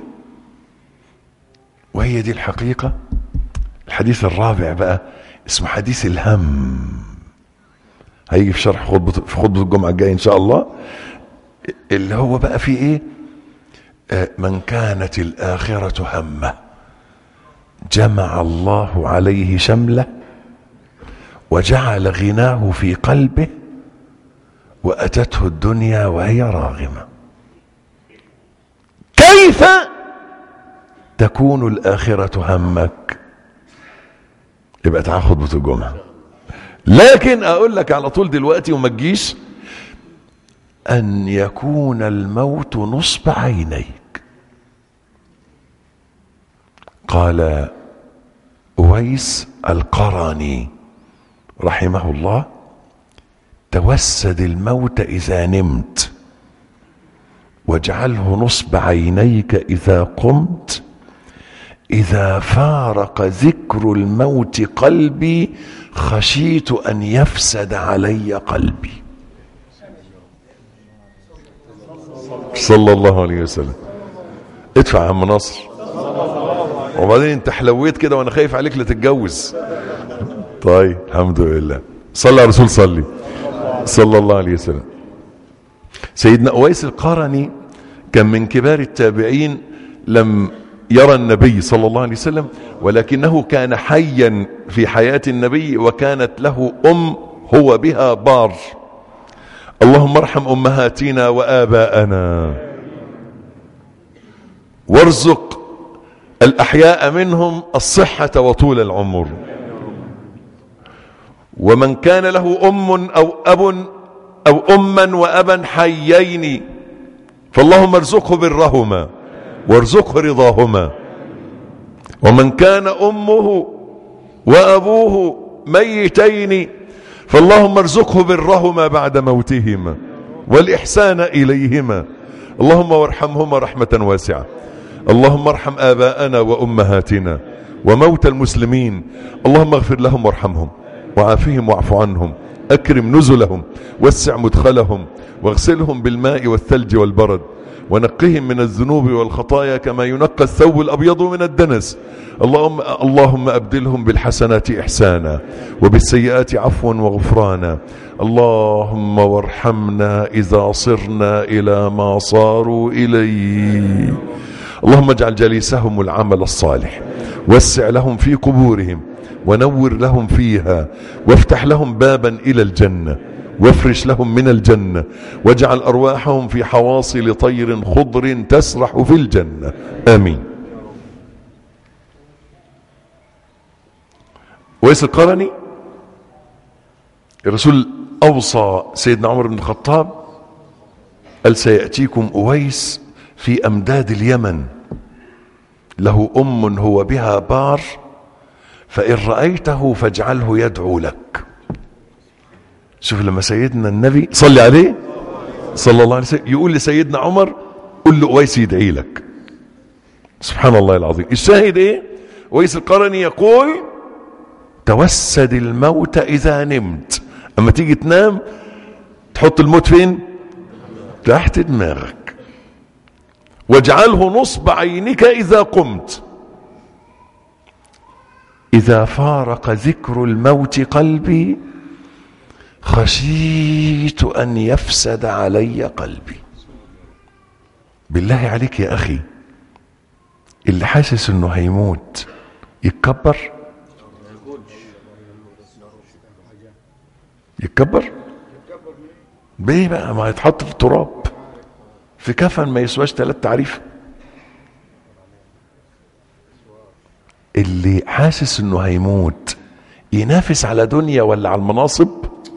وهي دي الحقيقة الحديث الرابع بقى اسمه حديث الهم هيجي في شرح خطبة في خطبة الجمعة الجاية إن شاء الله اللي هو بقى فيه إيه آه، من كانت الآخرة همه جمع الله عليه شمله وجعل غناه في قلبه وأتته الدنيا وهي راغمه كيف تكون الآخرة همك يبقى تعال خطبة الجمعة لكن أقول لك على طول دلوقتي وما تجيش أن يكون الموت نصب عينيك قال أويس القرني رحمه الله توسد الموت إذا نمت واجعله نصب عينيك اذا قمت اذا فارق ذكر الموت قلبي خشيت ان يفسد علي قلبي صلى الله عليه وسلم ادفع يا عم نصر وبعدين انت حلويت كده وانا خايف عليك لا تتجوز طيب الحمد لله صلى على الرسول صلي صلى الله عليه وسلم سيدنا أويس القرني كان من كبار التابعين لم يرى النبي صلى الله عليه وسلم ولكنه كان حيا في حياة النبي وكانت له أم هو بها بار اللهم ارحم أمهاتنا وآباءنا وارزق الأحياء منهم الصحة وطول العمر ومن كان له أم أو أب أو أما وأبا حيين فاللهم ارزقه برهما وارزقه رضاهما ومن كان أمه وأبوه ميتين فاللهم ارزقه برهما بعد موتهما والإحسان إليهما اللهم وارحمهما رحمة واسعة اللهم ارحم آباءنا وأمهاتنا وموتى المسلمين اللهم اغفر لهم وارحمهم وعافهم واعف عنهم أكرم نزلهم وسع مدخلهم واغسلهم بالماء والثلج والبرد ونقهم من الذنوب والخطايا كما ينقى الثوب الأبيض من الدنس اللهم, اللهم أبدلهم بالحسنات إحسانا وبالسيئات عفوا وغفرانا اللهم وارحمنا إذا صرنا إلى ما صاروا إليه اللهم اجعل جليسهم العمل الصالح وسع لهم في قبورهم ونور لهم فيها وافتح لهم بابا إلى الجنة وافرش لهم من الجنة واجعل أرواحهم في حواصل طير خضر تسرح في الجنة آمين ويس القرني الرسول أوصى سيدنا عمر بن الخطاب قال سيأتيكم أويس في أمداد اليمن له أم هو بها بار فإن رأيته فاجعله يدعو لك شوف لما سيدنا النبي صلي عليه صلى الله عليه وسلم يقول لسيدنا عمر قل له أويس يدعي لك سبحان الله العظيم الشاهد ايه ويس القرني يقول توسد الموت إذا نمت أما تيجي تنام تحط الموت فين تحت دماغك واجعله نصب عينك إذا قمت إذا فارق ذكر الموت قلبي خشيت أن يفسد علي قلبي بالله عليك يا أخي اللي حاسس انه هيموت يتكبر يتكبر بيه بقى ما يتحط في التراب في كفن ما يسواش ثلاث تعريف اللي حاسس انه هيموت ينافس على دنيا ولا على المناصب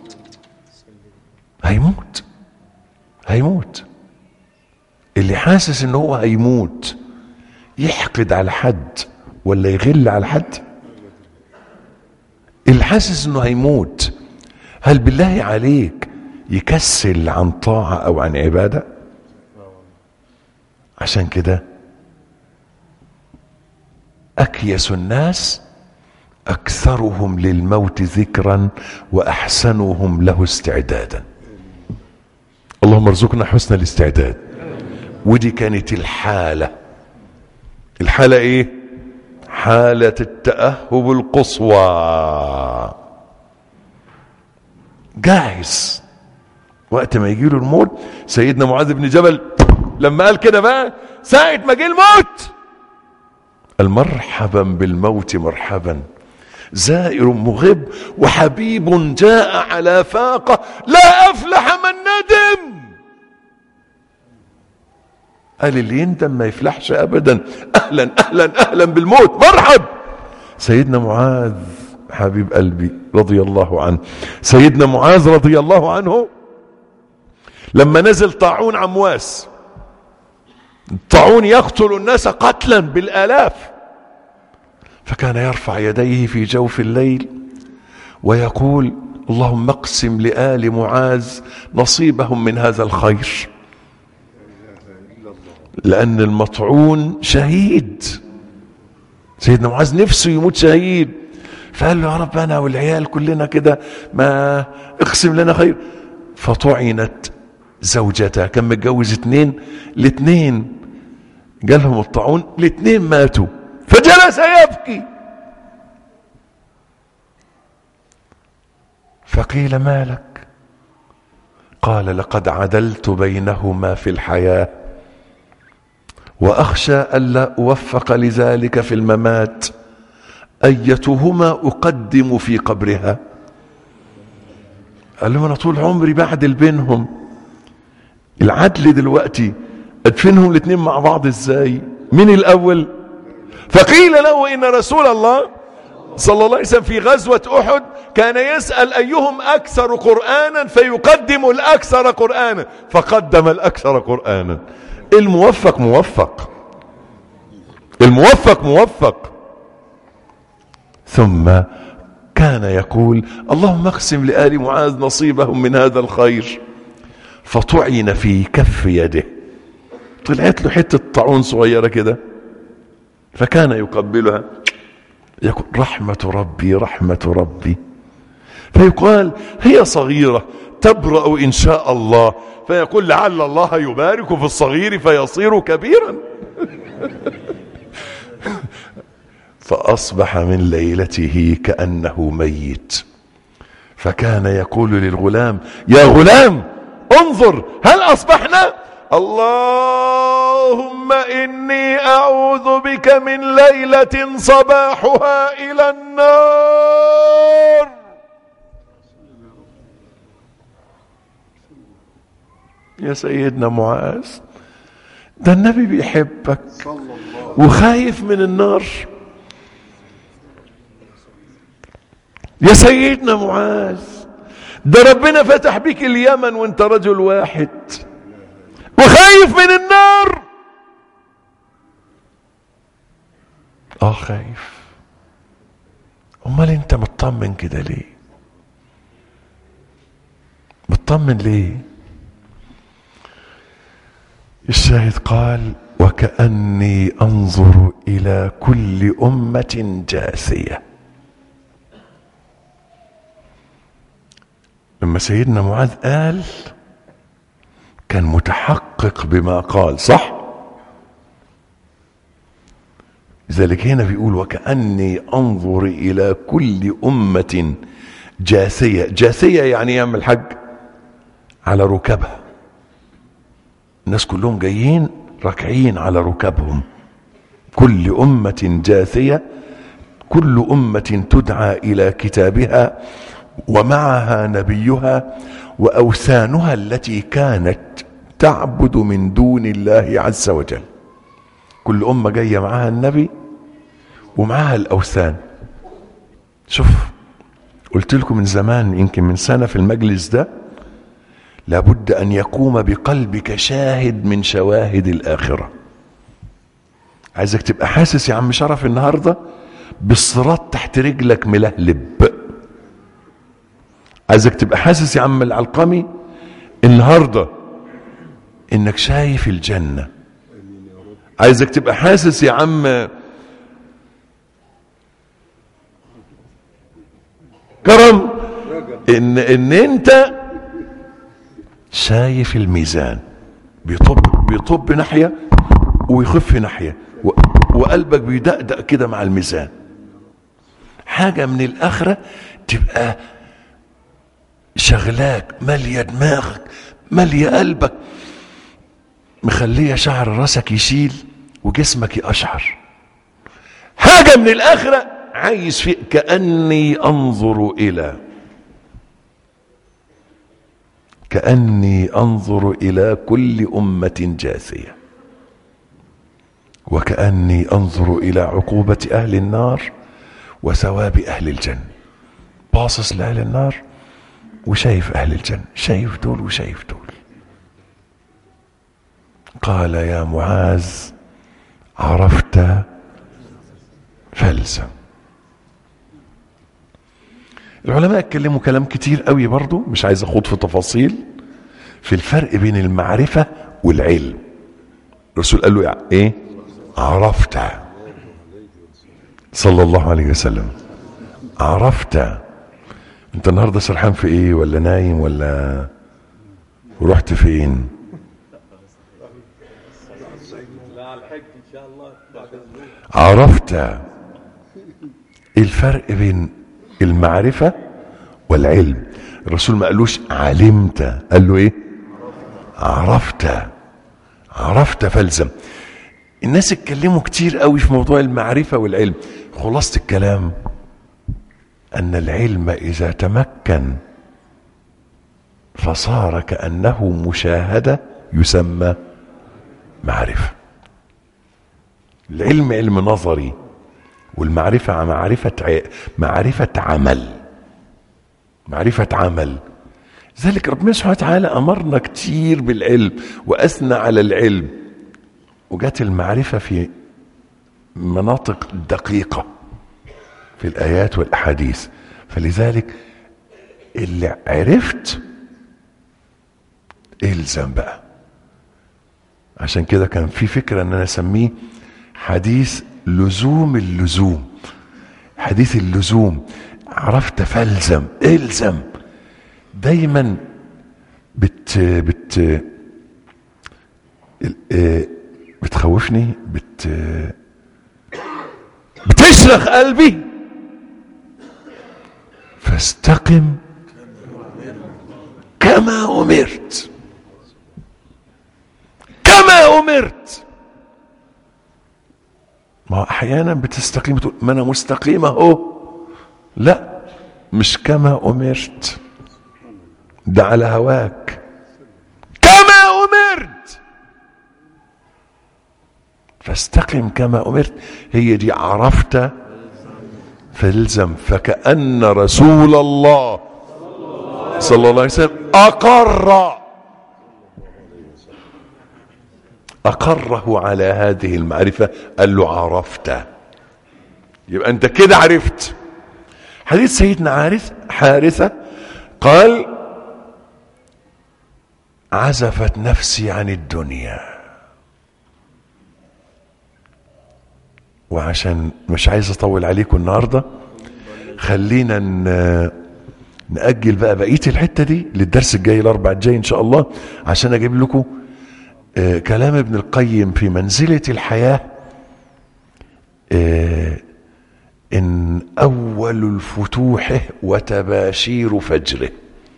هيموت هيموت اللي حاسس ان هو هيموت يحقد على حد ولا يغل على حد اللي حاسس انه هيموت هل بالله عليك يكسل عن طاعة او عن عبادة عشان كده اكيس الناس اكثرهم للموت ذكرا واحسنهم له استعدادا اللهم ارزقنا حسن الاستعداد ودي كانت الحاله الحالة ايه حالة التأهب القصوى جاهز وقت ما يجي له الموت سيدنا معاذ بن جبل لما قال كده بقى ساعة ما جه الموت قال مرحبا بالموت مرحبا زائر مغب وحبيب جاء على فاقة لا أفلح من ندم قال اللي يندم ما يفلحش ابدا اهلا اهلا اهلا بالموت مرحب سيدنا معاذ حبيب قلبي رضي الله عنه سيدنا معاذ رضي الله عنه لما نزل طاعون عمواس الطاعون يقتل الناس قتلا بالالاف فكان يرفع يديه في جوف الليل ويقول اللهم اقسم لآل معاذ نصيبهم من هذا الخير لأن المطعون شهيد سيدنا معاذ نفسه يموت شهيد فقال له يا رب أنا والعيال كلنا كده ما اقسم لنا خير فطعنت زوجته كان متجوز اتنين الاتنين جالهم الطاعون الاتنين ماتوا فجلس يبكي فقيل ما لك قال لقد عدلت بينهما في الحياه واخشى الا اوفق لذلك في الممات ايتهما اقدم في قبرها قال له انا طول عمري بعدل بينهم العدل دلوقتي ادفنهم الاثنين مع بعض ازاي مين الاول فقيل له ان رسول الله صلى الله عليه وسلم في غزوة احد كان يسأل ايهم اكثر قرآنا فيقدم الاكثر قرآنا فقدم الاكثر قرآنا الموفق موفق الموفق موفق ثم كان يقول اللهم اقسم لآل معاذ نصيبهم من هذا الخير فطعن في كف يده طلعت له حتة طاعون صغيرة كده فكان يقبلها يقول رحمة ربي رحمة ربي فيقال هي صغيرة تبرأ إن شاء الله فيقول لعل الله يبارك في الصغير فيصير كبيرا فأصبح من ليلته كأنه ميت فكان يقول للغلام يا غلام انظر هل أصبحنا اللهم إني أعوذ بك من ليلة صباحها إلى النار يا سيدنا معاذ ده النبي بيحبك وخايف من النار يا سيدنا معاذ ده ربنا فتح بك اليمن وانت رجل واحد وخايف من النار اه خايف امال انت مطمن كده ليه مطمن ليه الشاهد قال وكأني أنظر إلى كل أمة جاثية لما سيدنا معاذ قال كان متحقق بما قال صح لذلك هنا بيقول وكأني أنظر إلى كل أمة جاثية جاثية يعني يعمل الحج على ركبها الناس كلهم جايين راكعين على ركبهم كل أمة جاثية كل أمة تدعى إلى كتابها ومعها نبيها وأوثانها التي كانت تعبد من دون الله عز وجل كل أمة جاية معها النبي ومعها الأوثان شوف قلت لكم من زمان يمكن من سنة في المجلس ده لابد أن يقوم بقلبك شاهد من شواهد الآخرة عايزك تبقى حاسس يا عم شرف النهاردة بالصراط تحت رجلك ملهلب عايزك تبقى حاسس يا عم العلقمي النهاردة انك شايف الجنة عايزك تبقى حاسس يا عم كرم ان ان انت شايف الميزان بيطب بيطب ناحيه ويخف ناحيه و- وقلبك بيدقدق كده مع الميزان حاجه من الاخره تبقى شغلاك ماليه دماغك ماليه قلبك مخليه شعر راسك يشيل وجسمك يقشعر حاجه من الاخره عايز فيه كاني انظر الى كاني انظر الى كل امه جاثيه وكاني انظر الى عقوبه اهل النار وثواب اهل الجنه باصص لاهل النار وشايف اهل الجنه شايف دول وشايف دول قال يا معاذ عرفت فالزم العلماء اتكلموا كلام كتير قوي برضو مش عايز اخوض في تفاصيل في الفرق بين المعرفة والعلم الرسول قال له يعني ايه عرفت صلى الله عليه وسلم عرفت انت النهارده سرحان في ايه ولا نايم ولا ورحت فين عرفت ايه الفرق بين المعرفة والعلم الرسول ما قالوش علمت قال له ايه عرفت عرفت فالزم الناس اتكلموا كتير قوي في موضوع المعرفة والعلم خلاصة الكلام أن العلم إذا تمكن فصار كأنه مشاهدة يسمى معرفة العلم علم نظري والمعرفة معرفة ع- معرفة عمل معرفة عمل ذلك ربنا سبحانه وتعالى أمرنا كتير بالعلم وأثنى على العلم وجات المعرفة في مناطق دقيقة في الآيات والأحاديث فلذلك اللي عرفت الزم بقى عشان كده كان في فكرة ان انا اسميه حديث لزوم اللزوم حديث اللزوم عرفت فالزم الزم دايما بت بت ال- بتخوفني بت بتشرخ قلبي فاستقم كما امرت كما امرت ما هو احيانا بتستقيم تقول ما انا مستقيم اهو لا مش كما امرت ده على هواك كما امرت فاستقم كما امرت هي دي عرفت فالزم فكأن رسول الله صلى الله عليه وسلم أقر أقره على هذه المعرفة قال له عرفت يبقى أنت كده عرفت حديث سيدنا عارث حارثة قال عزفت نفسي عن الدنيا وعشان مش عايز اطول عليكم النهارده خلينا ن- نأجل بقى بقية الحتة دي للدرس الجاي الأربع الجاي إن شاء الله عشان أجيب لكم آه، كلام ابن القيم في منزلة الحياة آه، إن أول الفتوح وتباشير فجره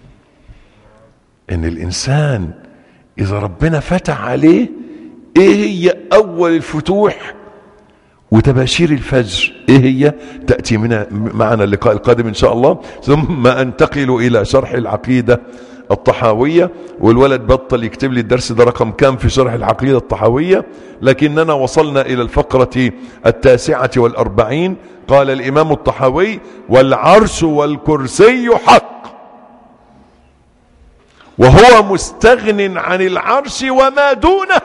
إن الإنسان إذا ربنا فتح عليه إيه هي أول الفتوح وتباشير الفجر ايه هي تأتي منا معنا اللقاء القادم ان شاء الله ثم انتقل الى شرح العقيدة الطحاوية والولد بطل يكتب لي الدرس ده رقم كام في شرح العقيدة الطحاوية لكننا وصلنا الى الفقرة التاسعة والاربعين قال الامام الطحاوي والعرش والكرسي حق وهو مستغن عن العرش وما دونه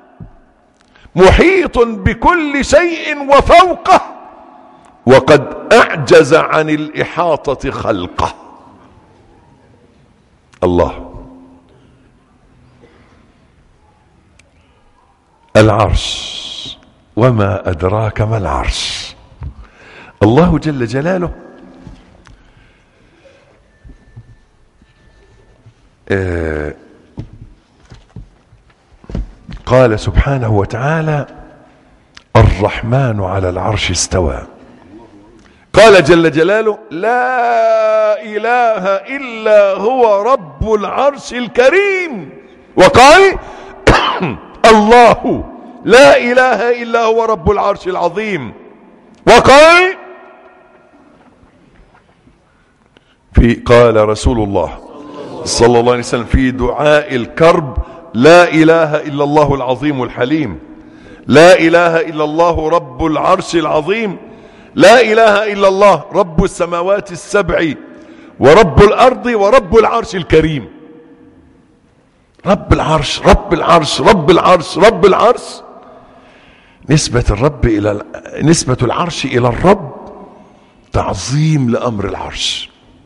محيط بكل شيء وفوقه وقد اعجز عن الاحاطه خلقه الله العرش وما ادراك ما العرش الله جل جلاله آه قال سبحانه وتعالى الرحمن على العرش استوى قال جل جلاله لا اله الا هو رب العرش الكريم وقال الله لا اله الا هو رب العرش العظيم وقال في قال رسول الله صلى الله عليه وسلم في دعاء الكرب لا اله الا الله العظيم الحليم لا اله الا الله رب العرش العظيم لا اله الا الله رب السماوات السبع ورب الارض ورب العرش الكريم رب العرش رب العرش رب العرش رب العرش نسبة الرب الى نسبة العرش الى الرب تعظيم لامر العرش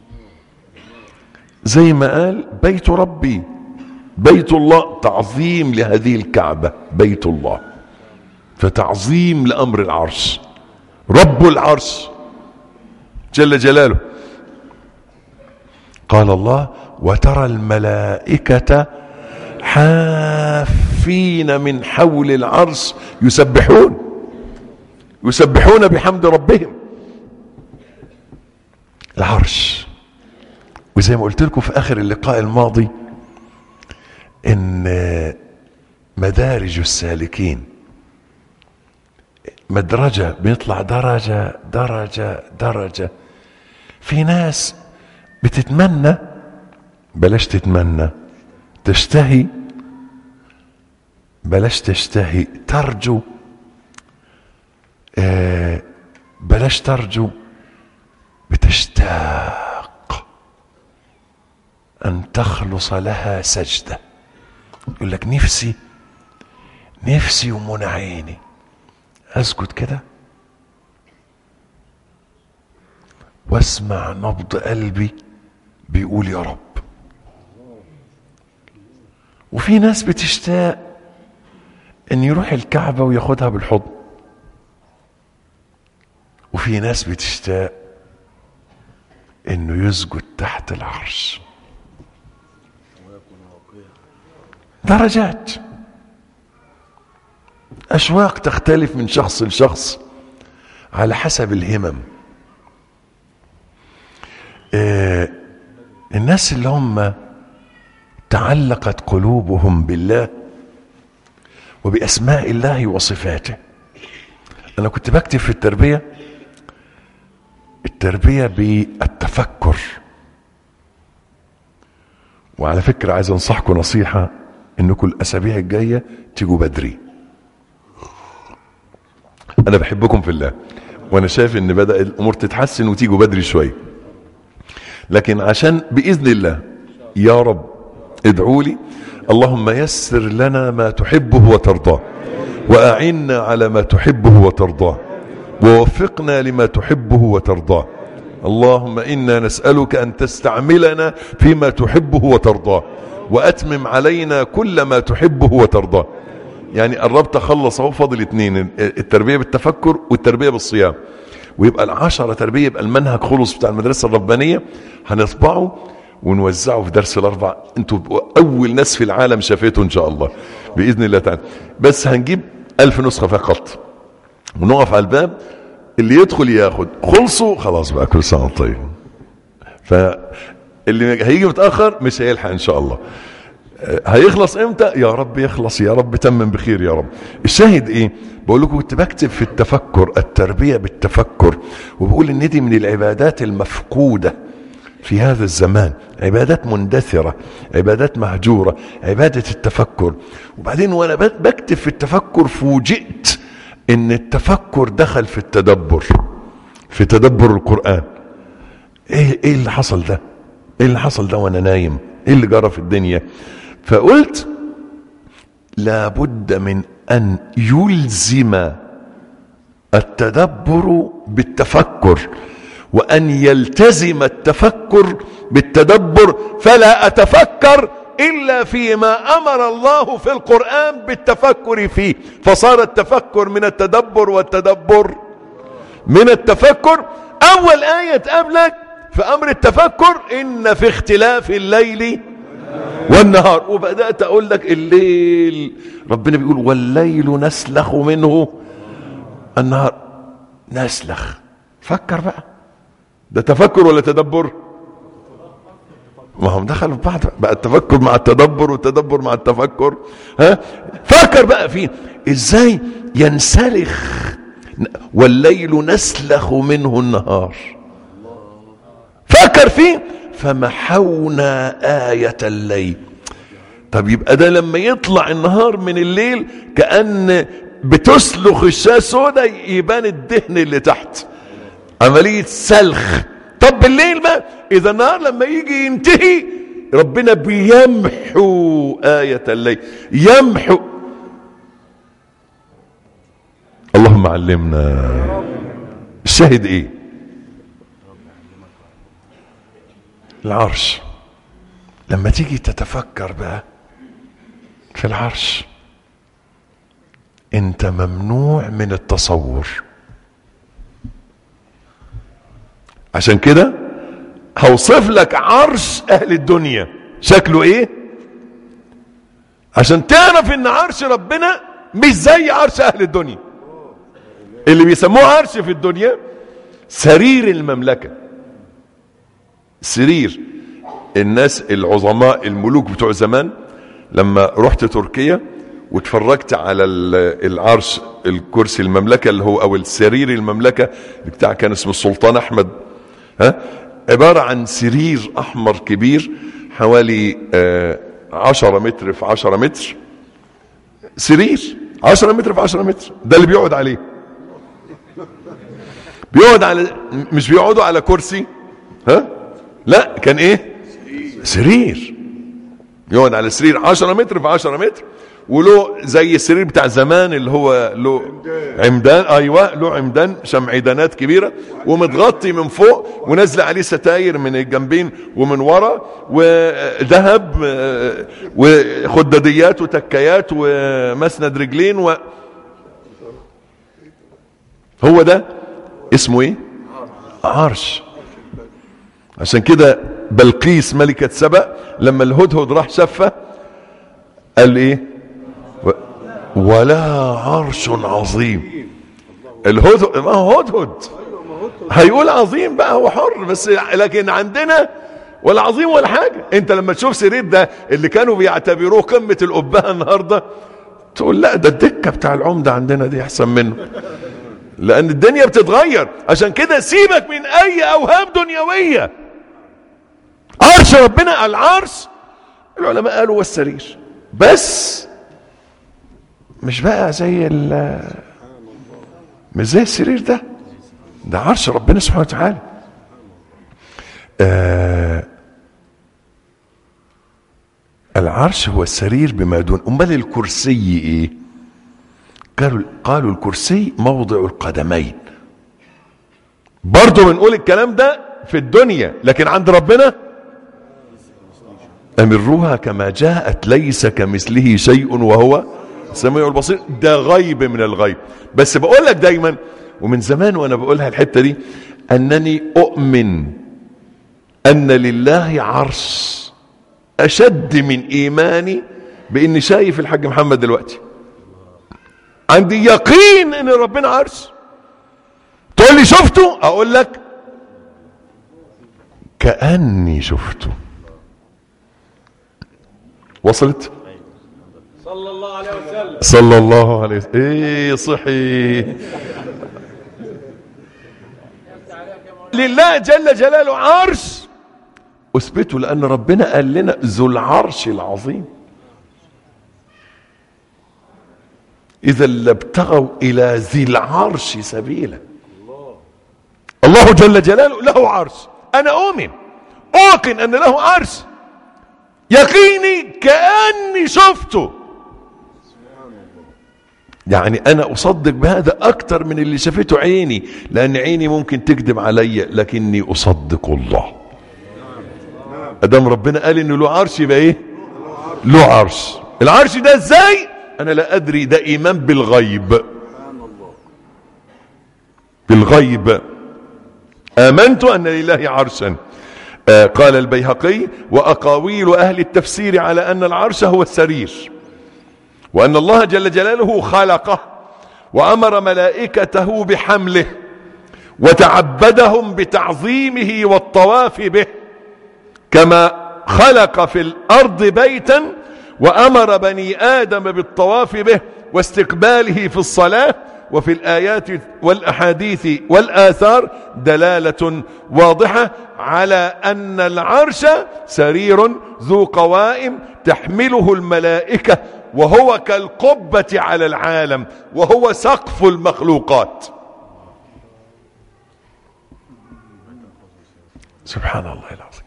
زي ما قال بيت ربي بيت الله تعظيم لهذه الكعبة بيت الله فتعظيم لأمر العرش رب العرش جل جلاله قال الله وترى الملائكة حافين من حول العرش يسبحون يسبحون بحمد ربهم العرش وزي ما قلت لكم في اخر اللقاء الماضي ان مدارج السالكين مدرجة بيطلع درجة درجة درجة في ناس بتتمنى بلاش تتمنى تشتهي بلاش تشتهي ترجو آه بلاش ترجو بتشتاق أن تخلص لها سجدة يقول لك نفسي نفسي ومنى عيني أسجد كده واسمع نبض قلبي بيقول يا رب وفي ناس بتشتاق ان يروح الكعبة وياخدها بالحضن وفي ناس بتشتاق انه يسجد تحت العرش درجات اشواق تختلف من شخص لشخص على حسب الهمم آه الناس اللي هم تعلقت قلوبهم بالله وباسماء الله وصفاته انا كنت بكتب في التربيه التربيه بالتفكر وعلى فكره عايز انصحكم نصيحه انكم الاسابيع الجايه تيجوا بدري انا بحبكم في الله وانا شايف ان بدا الامور تتحسن وتيجوا بدري شويه لكن عشان باذن الله يا رب ادعوا لي اللهم يسر لنا ما تحبه وترضاه واعنا على ما تحبه وترضاه ووفقنا لما تحبه وترضاه اللهم انا نسالك ان تستعملنا فيما تحبه وترضاه واتمم علينا كل ما تحبه وترضاه يعني قربت اخلص اهو فاضل اتنين التربيه بالتفكر والتربيه بالصيام ويبقى العشرة تربية يبقى المنهج خلص بتاع المدرسة الربانية هنطبعه ونوزعه في درس الأربع انتوا أول ناس في العالم شافته إن شاء الله بإذن الله تعالى بس هنجيب ألف نسخة فقط ونقف على الباب اللي يدخل ياخد خلصوا خلاص بقى كل سنة وأنت طيب فاللي هيجي متأخر مش هيلحق إن شاء الله هيخلص امتى يا رب يخلص يا رب تمم بخير يا رب الشاهد ايه بقول لكم كنت بكتب في التفكر التربية بالتفكر وبقول ان دي من العبادات المفقودة في هذا الزمان عبادات مندثرة عبادات مهجورة عبادة التفكر وبعدين وانا بكتب في التفكر فوجئت ان التفكر دخل في التدبر في تدبر القرآن ايه ايه اللي حصل ده ايه اللي حصل ده وانا نايم ايه اللي جرى في الدنيا فقلت لابد من ان يلزم التدبر بالتفكر وان يلتزم التفكر بالتدبر فلا اتفكر الا فيما امر الله في القران بالتفكر فيه فصار التفكر من التدبر والتدبر من التفكر اول ايه تقابلك في امر التفكر ان في اختلاف الليل والنهار وبدات اقول لك الليل ربنا بيقول والليل نسلخ منه النهار نسلخ فكر بقى ده تفكر ولا تدبر ما هم دخلوا في بعض بقى التفكر مع التدبر والتدبر مع التفكر ها فكر بقى فيه ازاي ينسلخ والليل نسلخ منه النهار فكر فيه فمحونا آية الليل طب يبقى ده لما يطلع النهار من الليل كأن بتسلخ الشاة سوداء يبان الدهن اللي تحت عملية سلخ طب بالليل بقى إذا النهار لما يجي ينتهي ربنا بيمحو آية الليل يمحو اللهم علمنا الشاهد ايه العرش لما تيجي تتفكر بقى في العرش انت ممنوع من التصور عشان كده هوصف لك عرش اهل الدنيا شكله ايه عشان تعرف ان عرش ربنا مش زي عرش اهل الدنيا اللي بيسموه عرش في الدنيا سرير المملكه سرير الناس العظماء الملوك بتوع زمان لما رحت تركيا واتفرجت على العرش الكرسي المملكة اللي هو او السرير المملكة بتاع كان اسمه السلطان احمد ها عبارة عن سرير احمر كبير حوالي آه عشرة متر في عشرة متر سرير عشرة متر في عشرة متر ده اللي بيقعد عليه بيقعد على مش بيقعدوا على كرسي ها لا كان ايه سرير يقعد على سرير 10 متر في 10 متر وله زي السرير بتاع زمان اللي هو له عمدان ايوه له عمدان شمعدانات كبيره ومتغطي من فوق ونازله عليه ستاير من الجنبين ومن ورا وذهب آه، وخداديات وتكايات ومسند رجلين و هو ده اسمه ايه عرش عشان كده بلقيس ملكة سبأ لما الهدهد راح شافها قال ايه و- ولها عرش عظيم الهدهد ما هو هدهد هيقول عظيم بقى هو حر بس لكن عندنا ولا عظيم ولا حاجة انت لما تشوف سرير ده اللي كانوا بيعتبروه قمة القبهة النهاردة تقول لا ده الدكة بتاع العمدة عندنا دي احسن منه لان الدنيا بتتغير عشان كده سيبك من اي اوهام دنيويه عرش ربنا العرش العلماء قالوا والسرير بس مش بقى زي ال مش زي السرير ده ده عرش ربنا سبحانه وتعالى آه العرش هو السرير بما دون امال الكرسي ايه قالوا قالوا الكرسي موضع القدمين برضه بنقول الكلام ده في الدنيا لكن عند ربنا امروها كما جاءت ليس كمثله شيء وهو السميع البصير ده غيب من الغيب بس بقول لك دايما ومن زمان وانا بقولها الحته دي انني اؤمن ان لله عرش اشد من ايماني باني شايف الحاج محمد دلوقتي عندي يقين ان ربنا عرش تقول لي شفته اقول لك كاني شفته وصلت صلى الله عليه وسلم صلى الله عليه وسلم ايه صحي لله جل جلاله عرش اثبته لان ربنا قال لنا ذو العرش العظيم اذا لابتغوا الى ذي العرش سبيلا الله جل جلاله له عرش انا اؤمن اوقن ان له عرش يقيني كاني شفته يعني انا اصدق بهذا اكتر من اللي شافته عيني لان عيني ممكن تكذب عليا لكني اصدق الله ادام ربنا قال انه له عرش يبقى ايه له عرش العرش ده ازاي انا لا ادري ده ايمان بالغيب بالغيب امنت ان لله عرشا آه قال البيهقي واقاويل اهل التفسير على ان العرش هو السرير وان الله جل جلاله خلقه وامر ملائكته بحمله وتعبدهم بتعظيمه والطواف به كما خلق في الارض بيتا وامر بني ادم بالطواف به واستقباله في الصلاه وفي الايات والاحاديث والاثار دلاله واضحه على ان العرش سرير ذو قوائم تحمله الملائكه وهو كالقبه على العالم وهو سقف المخلوقات سبحان الله العظيم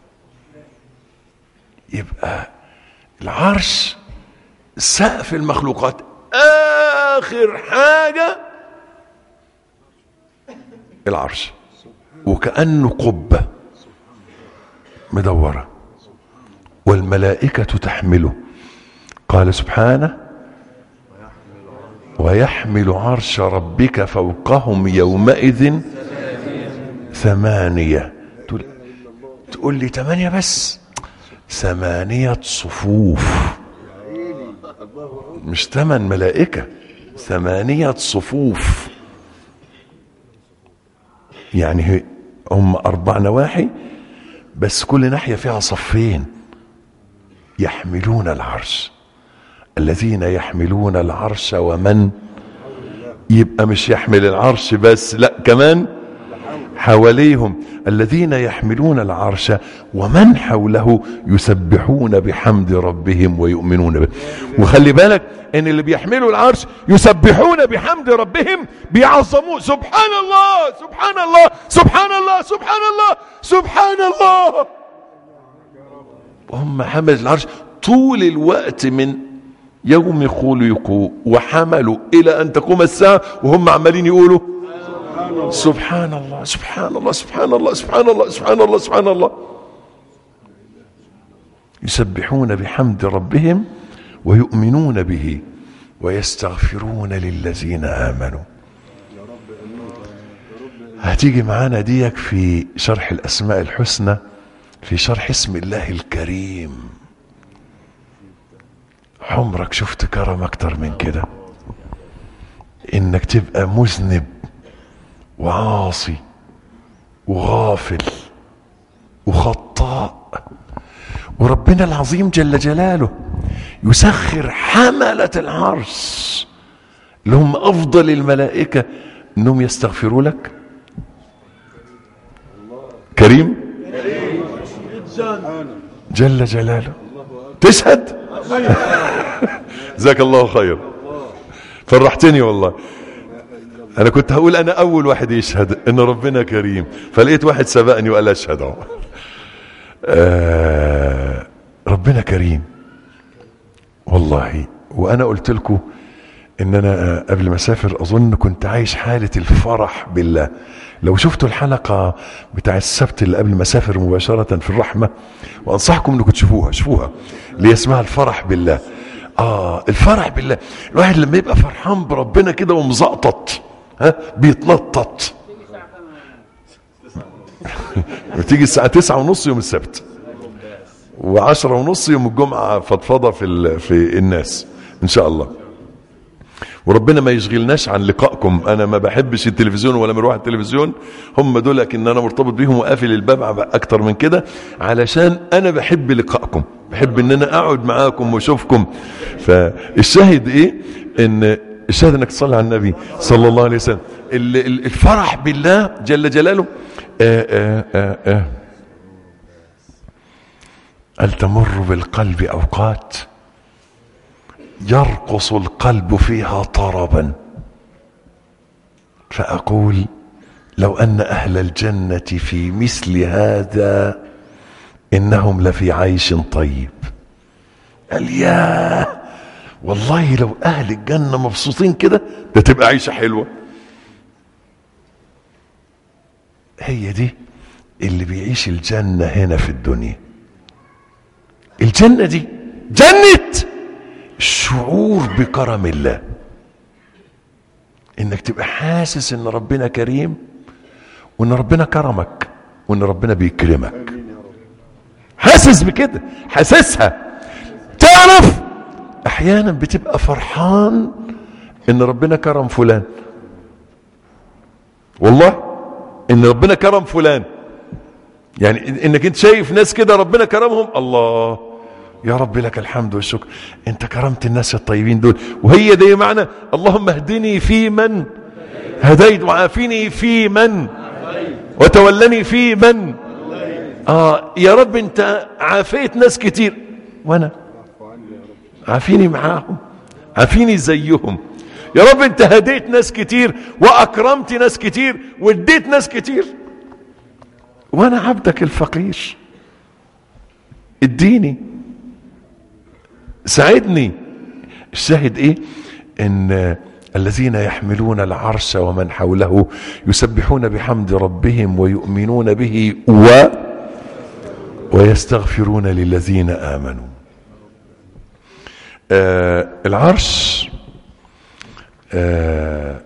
يبقى العرش سقف المخلوقات اخر حاجه العرش وكانه قبه مدوره والملائكه تحمله قال سبحانه ويحمل عرش ربك فوقهم يومئذ ثمانيه تقول, تقول لي ثمانيه بس ثمانيه صفوف مش ثمان ملائكة ثمانية صفوف يعني هم أربع نواحي بس كل ناحية فيها صفين يحملون العرش الذين يحملون العرش ومن يبقى مش يحمل العرش بس لا كمان حواليهم الذين يحملون العرش ومن حوله يسبحون بحمد ربهم ويؤمنون به وخلي بالك ان اللي بيحملوا العرش يسبحون بحمد ربهم بيعظموه سبحان الله سبحان الله سبحان الله سبحان الله سبحان الله وهم حمل العرش طول الوقت من يوم خلقوا وحملوا الى ان تقوم الساعه وهم عمالين يقولوا سبحان الله سبحان الله سبحان الله سبحان الله سبحان الله سبحان الله يسبحون بحمد ربهم ويؤمنون به ويستغفرون للذين امنوا هتيجي معانا ديك في شرح الاسماء الحسنى في شرح اسم الله الكريم عمرك شفت كرم اكتر من كده انك تبقى مذنب وعاصي وغافل وخطاء وربنا العظيم جل جلاله يسخر حملة العرش اللي هم افضل الملائكة انهم يستغفروا لك كريم جل جلاله تشهد جزاك الله خير فرحتني والله انا كنت هقول انا اول واحد يشهد ان ربنا كريم فلقيت واحد سبقني وقال اشهد اهو آه ربنا كريم والله وانا قلت لكم ان انا قبل ما اسافر اظن كنت عايش حاله الفرح بالله لو شفتوا الحلقه بتاع السبت اللي قبل ما اسافر مباشره في الرحمه وانصحكم انكم تشوفوها شوفوها اللي هي اسمها الفرح بالله اه الفرح بالله الواحد لما يبقى فرحان بربنا كده ومزقطط ها بيتنطط بتيجي الساعة تسعة ونص يوم السبت وعشرة ونص يوم الجمعة فضفضة في, ال... في الناس إن شاء الله وربنا ما يشغلناش عن لقائكم انا ما بحبش التلفزيون ولا مروح التلفزيون هم دول لكن انا مرتبط بيهم وقافل الباب اكتر من كده علشان انا بحب لقائكم بحب ان انا اقعد معاكم واشوفكم فالشاهد ايه ان الشاهد انك تصلي على النبي صلى الله عليه وسلم الفرح بالله جل جلاله آآ آآ آآ هل تمر بالقلب اوقات يرقص القلب فيها طربا فاقول لو ان اهل الجنه في مثل هذا انهم لفي عيش طيب قال يا والله لو اهل الجنه مبسوطين كده ده تبقى عيشه حلوه هي دي اللي بيعيش الجنه هنا في الدنيا الجنه دي جنه شعور بكرم الله انك تبقى حاسس ان ربنا كريم وان ربنا كرمك وان ربنا بيكرمك حاسس بكده حاسسها تعرف احيانا بتبقى فرحان ان ربنا كرم فلان والله ان ربنا كرم فلان يعني انك انت شايف ناس كده ربنا كرمهم الله يا رب لك الحمد والشكر انت كرمت الناس الطيبين دول وهي دي معنى اللهم اهدني في من هديت وعافني في من وتولني في من اه يا رب انت عافيت ناس كتير وانا عافيني معاهم عافيني زيهم يا رب انت هديت ناس كتير واكرمت ناس كتير واديت ناس كتير وانا عبدك الفقير اديني ساعدني الشاهد ايه ان الذين يحملون العرش ومن حوله يسبحون بحمد ربهم ويؤمنون به و ويستغفرون للذين امنوا آه العرش آه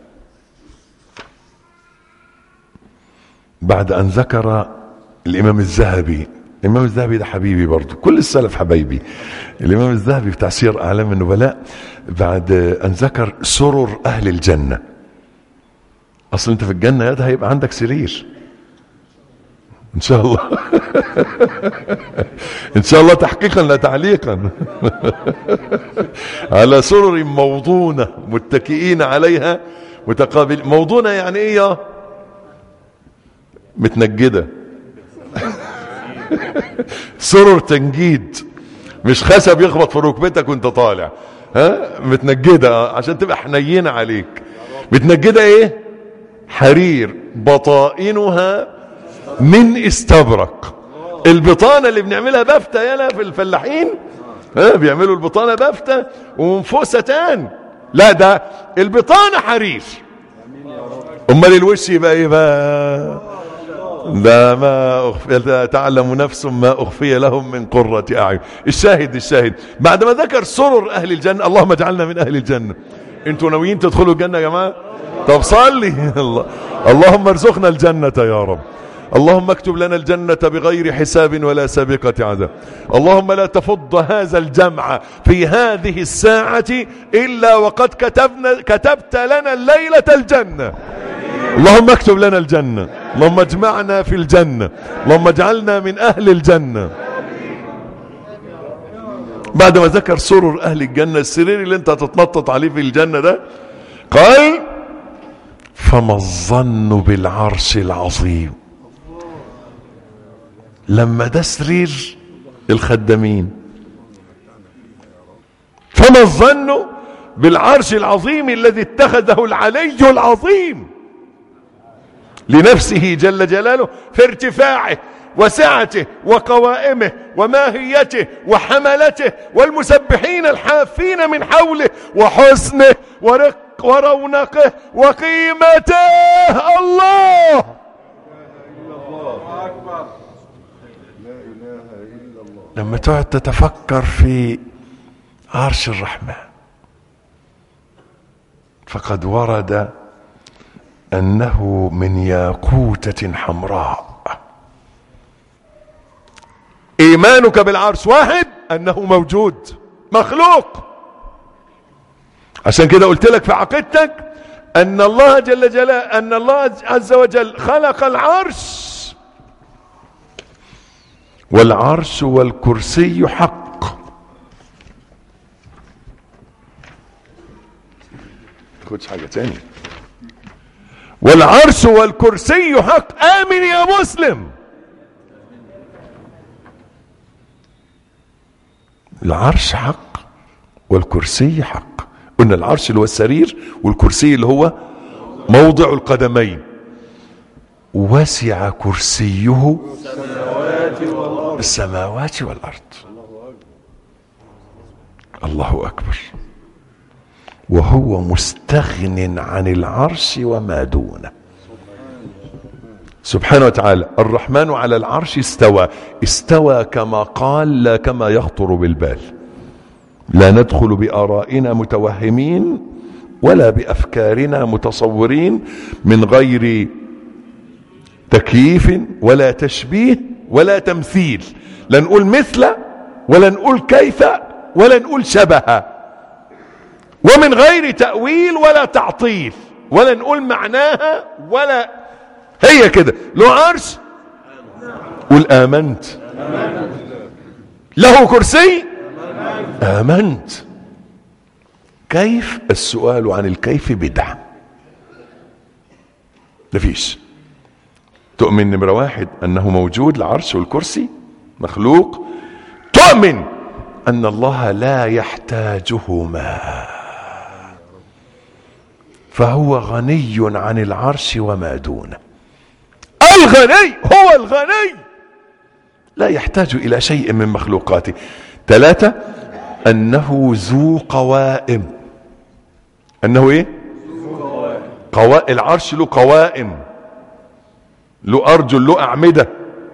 بعد ان ذكر الامام الذهبي الامام الذهبي ده حبيبي برضه كل السلف حبايبي الامام الذهبي بتاع سير اعلام النبلاء بعد ان ذكر سرر اهل الجنه اصل انت في الجنه يا ده هيبقى عندك سرير ان شاء الله ان شاء الله تحقيقا لا تعليقا على سرر موضونه متكئين عليها متقابل موضونه يعني ايه يا متنجده سرر تنجيد مش خشب يخبط في ركبتك وانت طالع ها متنجده عشان تبقى حنينه عليك متنجده ايه حرير بطائنها من استبرق البطانه اللي بنعملها بفتة يلا في الفلاحين ها بيعملوا البطانة بافتة ومنفوستان لا ده البطانة حرير امال الوش يبقى ايه بقى ده ما أخفي ده تعلم نفس ما أخفي لهم من قرة أعين الشاهد الشاهد بعد ما ذكر سرر أهل الجنة اللهم اجعلنا من أهل الجنة انتوا ناويين تدخلوا الجنة يا جماعة طب صلي الله اللهم ارزقنا الجنة يا رب اللهم اكتب لنا الجنة بغير حساب ولا سابقة عذاب اللهم لا تفض هذا الجمع في هذه الساعة إلا وقد كتبنا كتبت لنا الليلة الجنة اللهم اكتب لنا الجنة اللهم اجمعنا في الجنة اللهم اجعلنا من أهل الجنة بعد ما ذكر سرر أهل الجنة السرير اللي انت هتتنطط عليه في الجنة ده قال فما الظن بالعرش العظيم لما ده سرير الخدامين فما الظن بالعرش العظيم الذي اتخذه العلي العظيم لنفسه جل جلاله في ارتفاعه وسعته وقوائمه وماهيته وحملته والمسبحين الحافين من حوله وحسنه ورق ورونقه وقيمته الله لما تقعد تتفكر في عرش الرحمن فقد ورد انه من ياقوتة حمراء ايمانك بالعرش واحد انه موجود مخلوق عشان كده قلت لك في عقيدتك ان الله جل جلاله ان الله عز وجل خلق العرش والعرش والكرسي حق خدش حاجة تاني والعرش والكرسي حق آمن يا مسلم العرش حق والكرسي حق قلنا العرش اللي هو السرير والكرسي اللي هو موضع القدمين وسع كرسيه السماوات والأرض الله أكبر وهو مستغن عن العرش وما دونه سبحانه وتعالى الرحمن على العرش استوى استوى كما قال لا كما يخطر بالبال لا ندخل بآرائنا متوهمين ولا بأفكارنا متصورين من غير تكييف ولا تشبيه ولا تمثيل لا نقول مثل ولا نقول كيف ولا نقول شبه ومن غير تأويل ولا تعطيل ولا نقول معناها ولا هي كده له عرش قول آمنت له كرسي آمنت كيف السؤال عن الكيف بدعة مفيش تؤمن نمرة واحد أنه موجود العرش والكرسي مخلوق تؤمن أن الله لا يحتاجهما فهو غني عن العرش وما دونه الغني هو الغني لا يحتاج إلى شيء من مخلوقاته ثلاثة أنه ذو قوائم أنه إيه قوائم العرش له قوائم له أرجل له أعمدة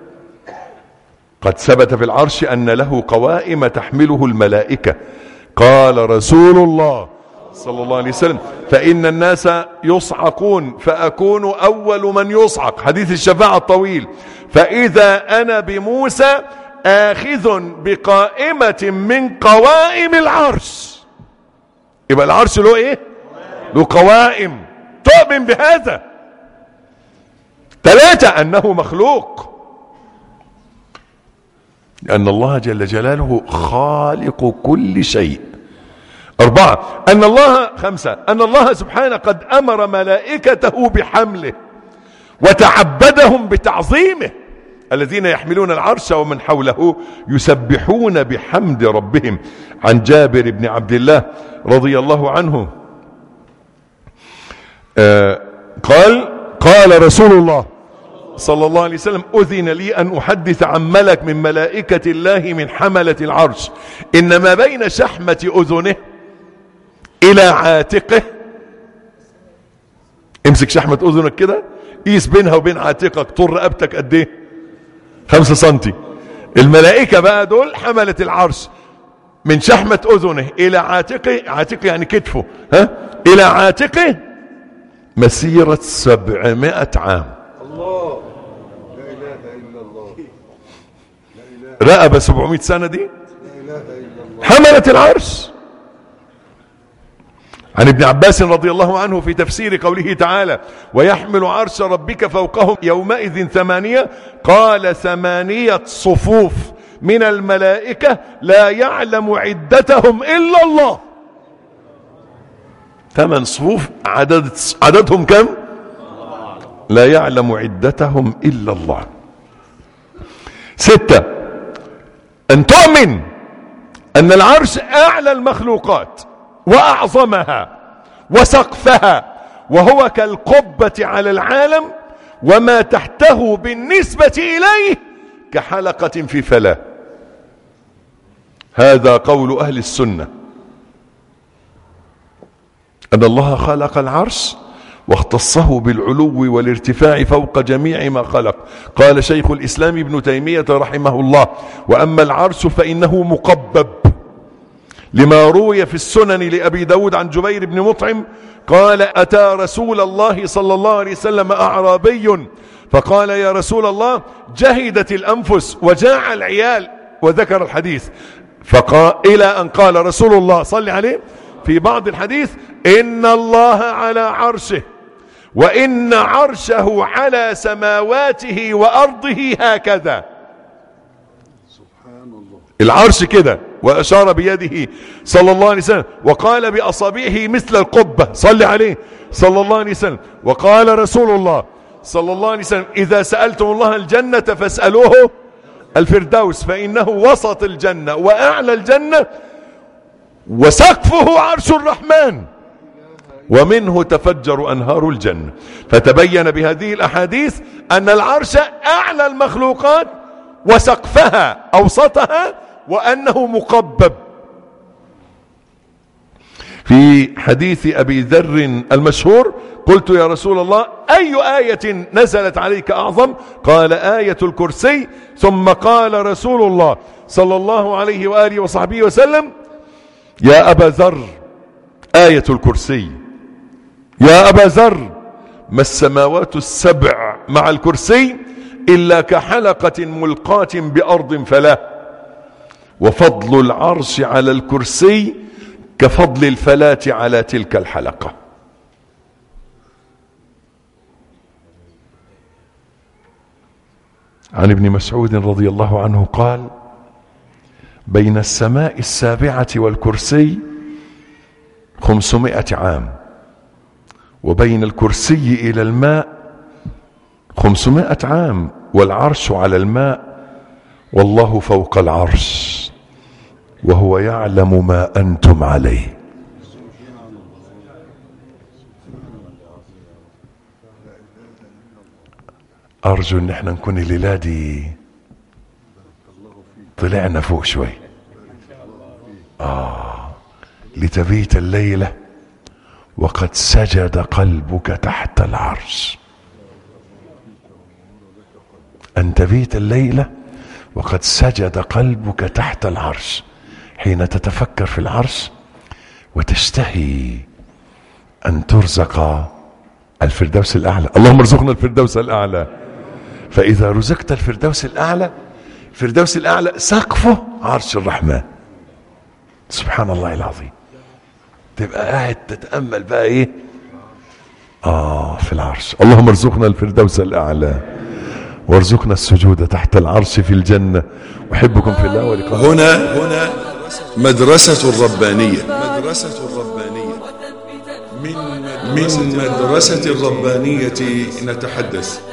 قد ثبت في العرش أن له قوائم تحمله الملائكة قال رسول الله صلى الله عليه وسلم فإن الناس يصعقون فأكون أول من يصعق حديث الشفاعة الطويل فإذا أنا بموسى آخذ بقائمة من قوائم العرش يبقى العرش له إيه له قوائم تؤمن بهذا ثلاثة أنه مخلوق لأن الله جل جلاله خالق كل شيء أربعة أن الله خمسة أن الله سبحانه قد أمر ملائكته بحمله وتعبدهم بتعظيمه الذين يحملون العرش ومن حوله يسبحون بحمد ربهم عن جابر بن عبد الله رضي الله عنه آه قال قال رسول الله صلى الله عليه وسلم أذن لي أن أحدث عن ملك من ملائكة الله من حملة العرش إن ما بين شحمة أذنه إلى عاتقه امسك شحمة أذنك كده قيس بينها وبين عاتقك طول رقبتك قد ايه خمسة سنتي الملائكة بقى دول حملة العرش من شحمة أذنه إلى عاتقه عاتقه يعني كتفه ها إلى عاتقه مسيرة سبعمائة عام الله لا اله الا الله رقبة سبعمائة سنة دي لا اله الا الله حملة العرش عن ابن عباس رضي الله عنه في تفسير قوله تعالى ويحمل عرش ربك فوقهم يومئذ ثمانية قال ثمانية صفوف من الملائكة لا يعلم عدتهم إلا الله ثمان صفوف عدد عددهم كم لا يعلم عدتهم إلا الله ستة أن تؤمن أن العرش أعلى المخلوقات وأعظمها وسقفها وهو كالقبة على العالم وما تحته بالنسبة إليه كحلقة في فلاة هذا قول أهل السنة أن الله خلق العرش واختصه بالعلو والارتفاع فوق جميع ما خلق قال شيخ الإسلام ابن تيمية رحمه الله وأما العرش فإنه مقبب لما روي في السنن لأبي داود عن جبير بن مطعم قال أتى رسول الله صلى الله عليه وسلم أعرابي فقال يا رسول الله جهدت الأنفس وجاع العيال وذكر الحديث فقال إلى أن قال رسول الله صلى عليه في بعض الحديث إن الله على عرشه وإن عرشه على سماواته وأرضه هكذا العرش كده وأشار بيده صلى الله عليه وسلم وقال بأصابعه مثل القبة صلى عليه صلى الله عليه وسلم وقال رسول الله صلى الله عليه وسلم إذا سألتم الله الجنة فاسألوه الفردوس فإنه وسط الجنة وأعلى الجنة وسقفه عرش الرحمن ومنه تفجر أنهار الجنة فتبين بهذه الأحاديث أن العرش أعلى المخلوقات وسقفها أوسطها وأنه مقبب في حديث أبي ذر المشهور قلت يا رسول الله أي آية نزلت عليك أعظم قال آية الكرسي ثم قال رسول الله صلى الله عليه وآله وصحبه وسلم يا أبا ذر آية الكرسي يا أبا ذر ما السماوات السبع مع الكرسي إلا كحلقة ملقاة بأرض فلا وفضل العرش على الكرسي كفضل الفلاة على تلك الحلقة عن ابن مسعود رضي الله عنه قال بين السماء السابعة والكرسي خمسمائة عام وبين الكرسي إلى الماء خمسمائة عام والعرش على الماء والله فوق العرش وهو يعلم ما أنتم عليه أرجو أن احنا نكون الليلة دي طلعنا فوق شوي آه لتبيت الليلة وقد سجد قلبك تحت العرش أن تبيت الليلة وقد سجد قلبك تحت العرش حين تتفكر في العرش وتشتهي أن ترزق الفردوس الأعلى اللهم ارزقنا الفردوس الأعلى فإذا رزقت الفردوس الأعلى الفردوس الأعلى سقفه عرش الرحمن سبحان الله العظيم تبقى قاعد تتأمل بقى إيه آه في العرش اللهم ارزقنا الفردوس الأعلى وارزقنا السجود تحت العرش في الجنة أحبكم في الله ولقاء هنا هنا مدرسة الربانية مدرسة الربانية من من مدرسة الربانية نتحدث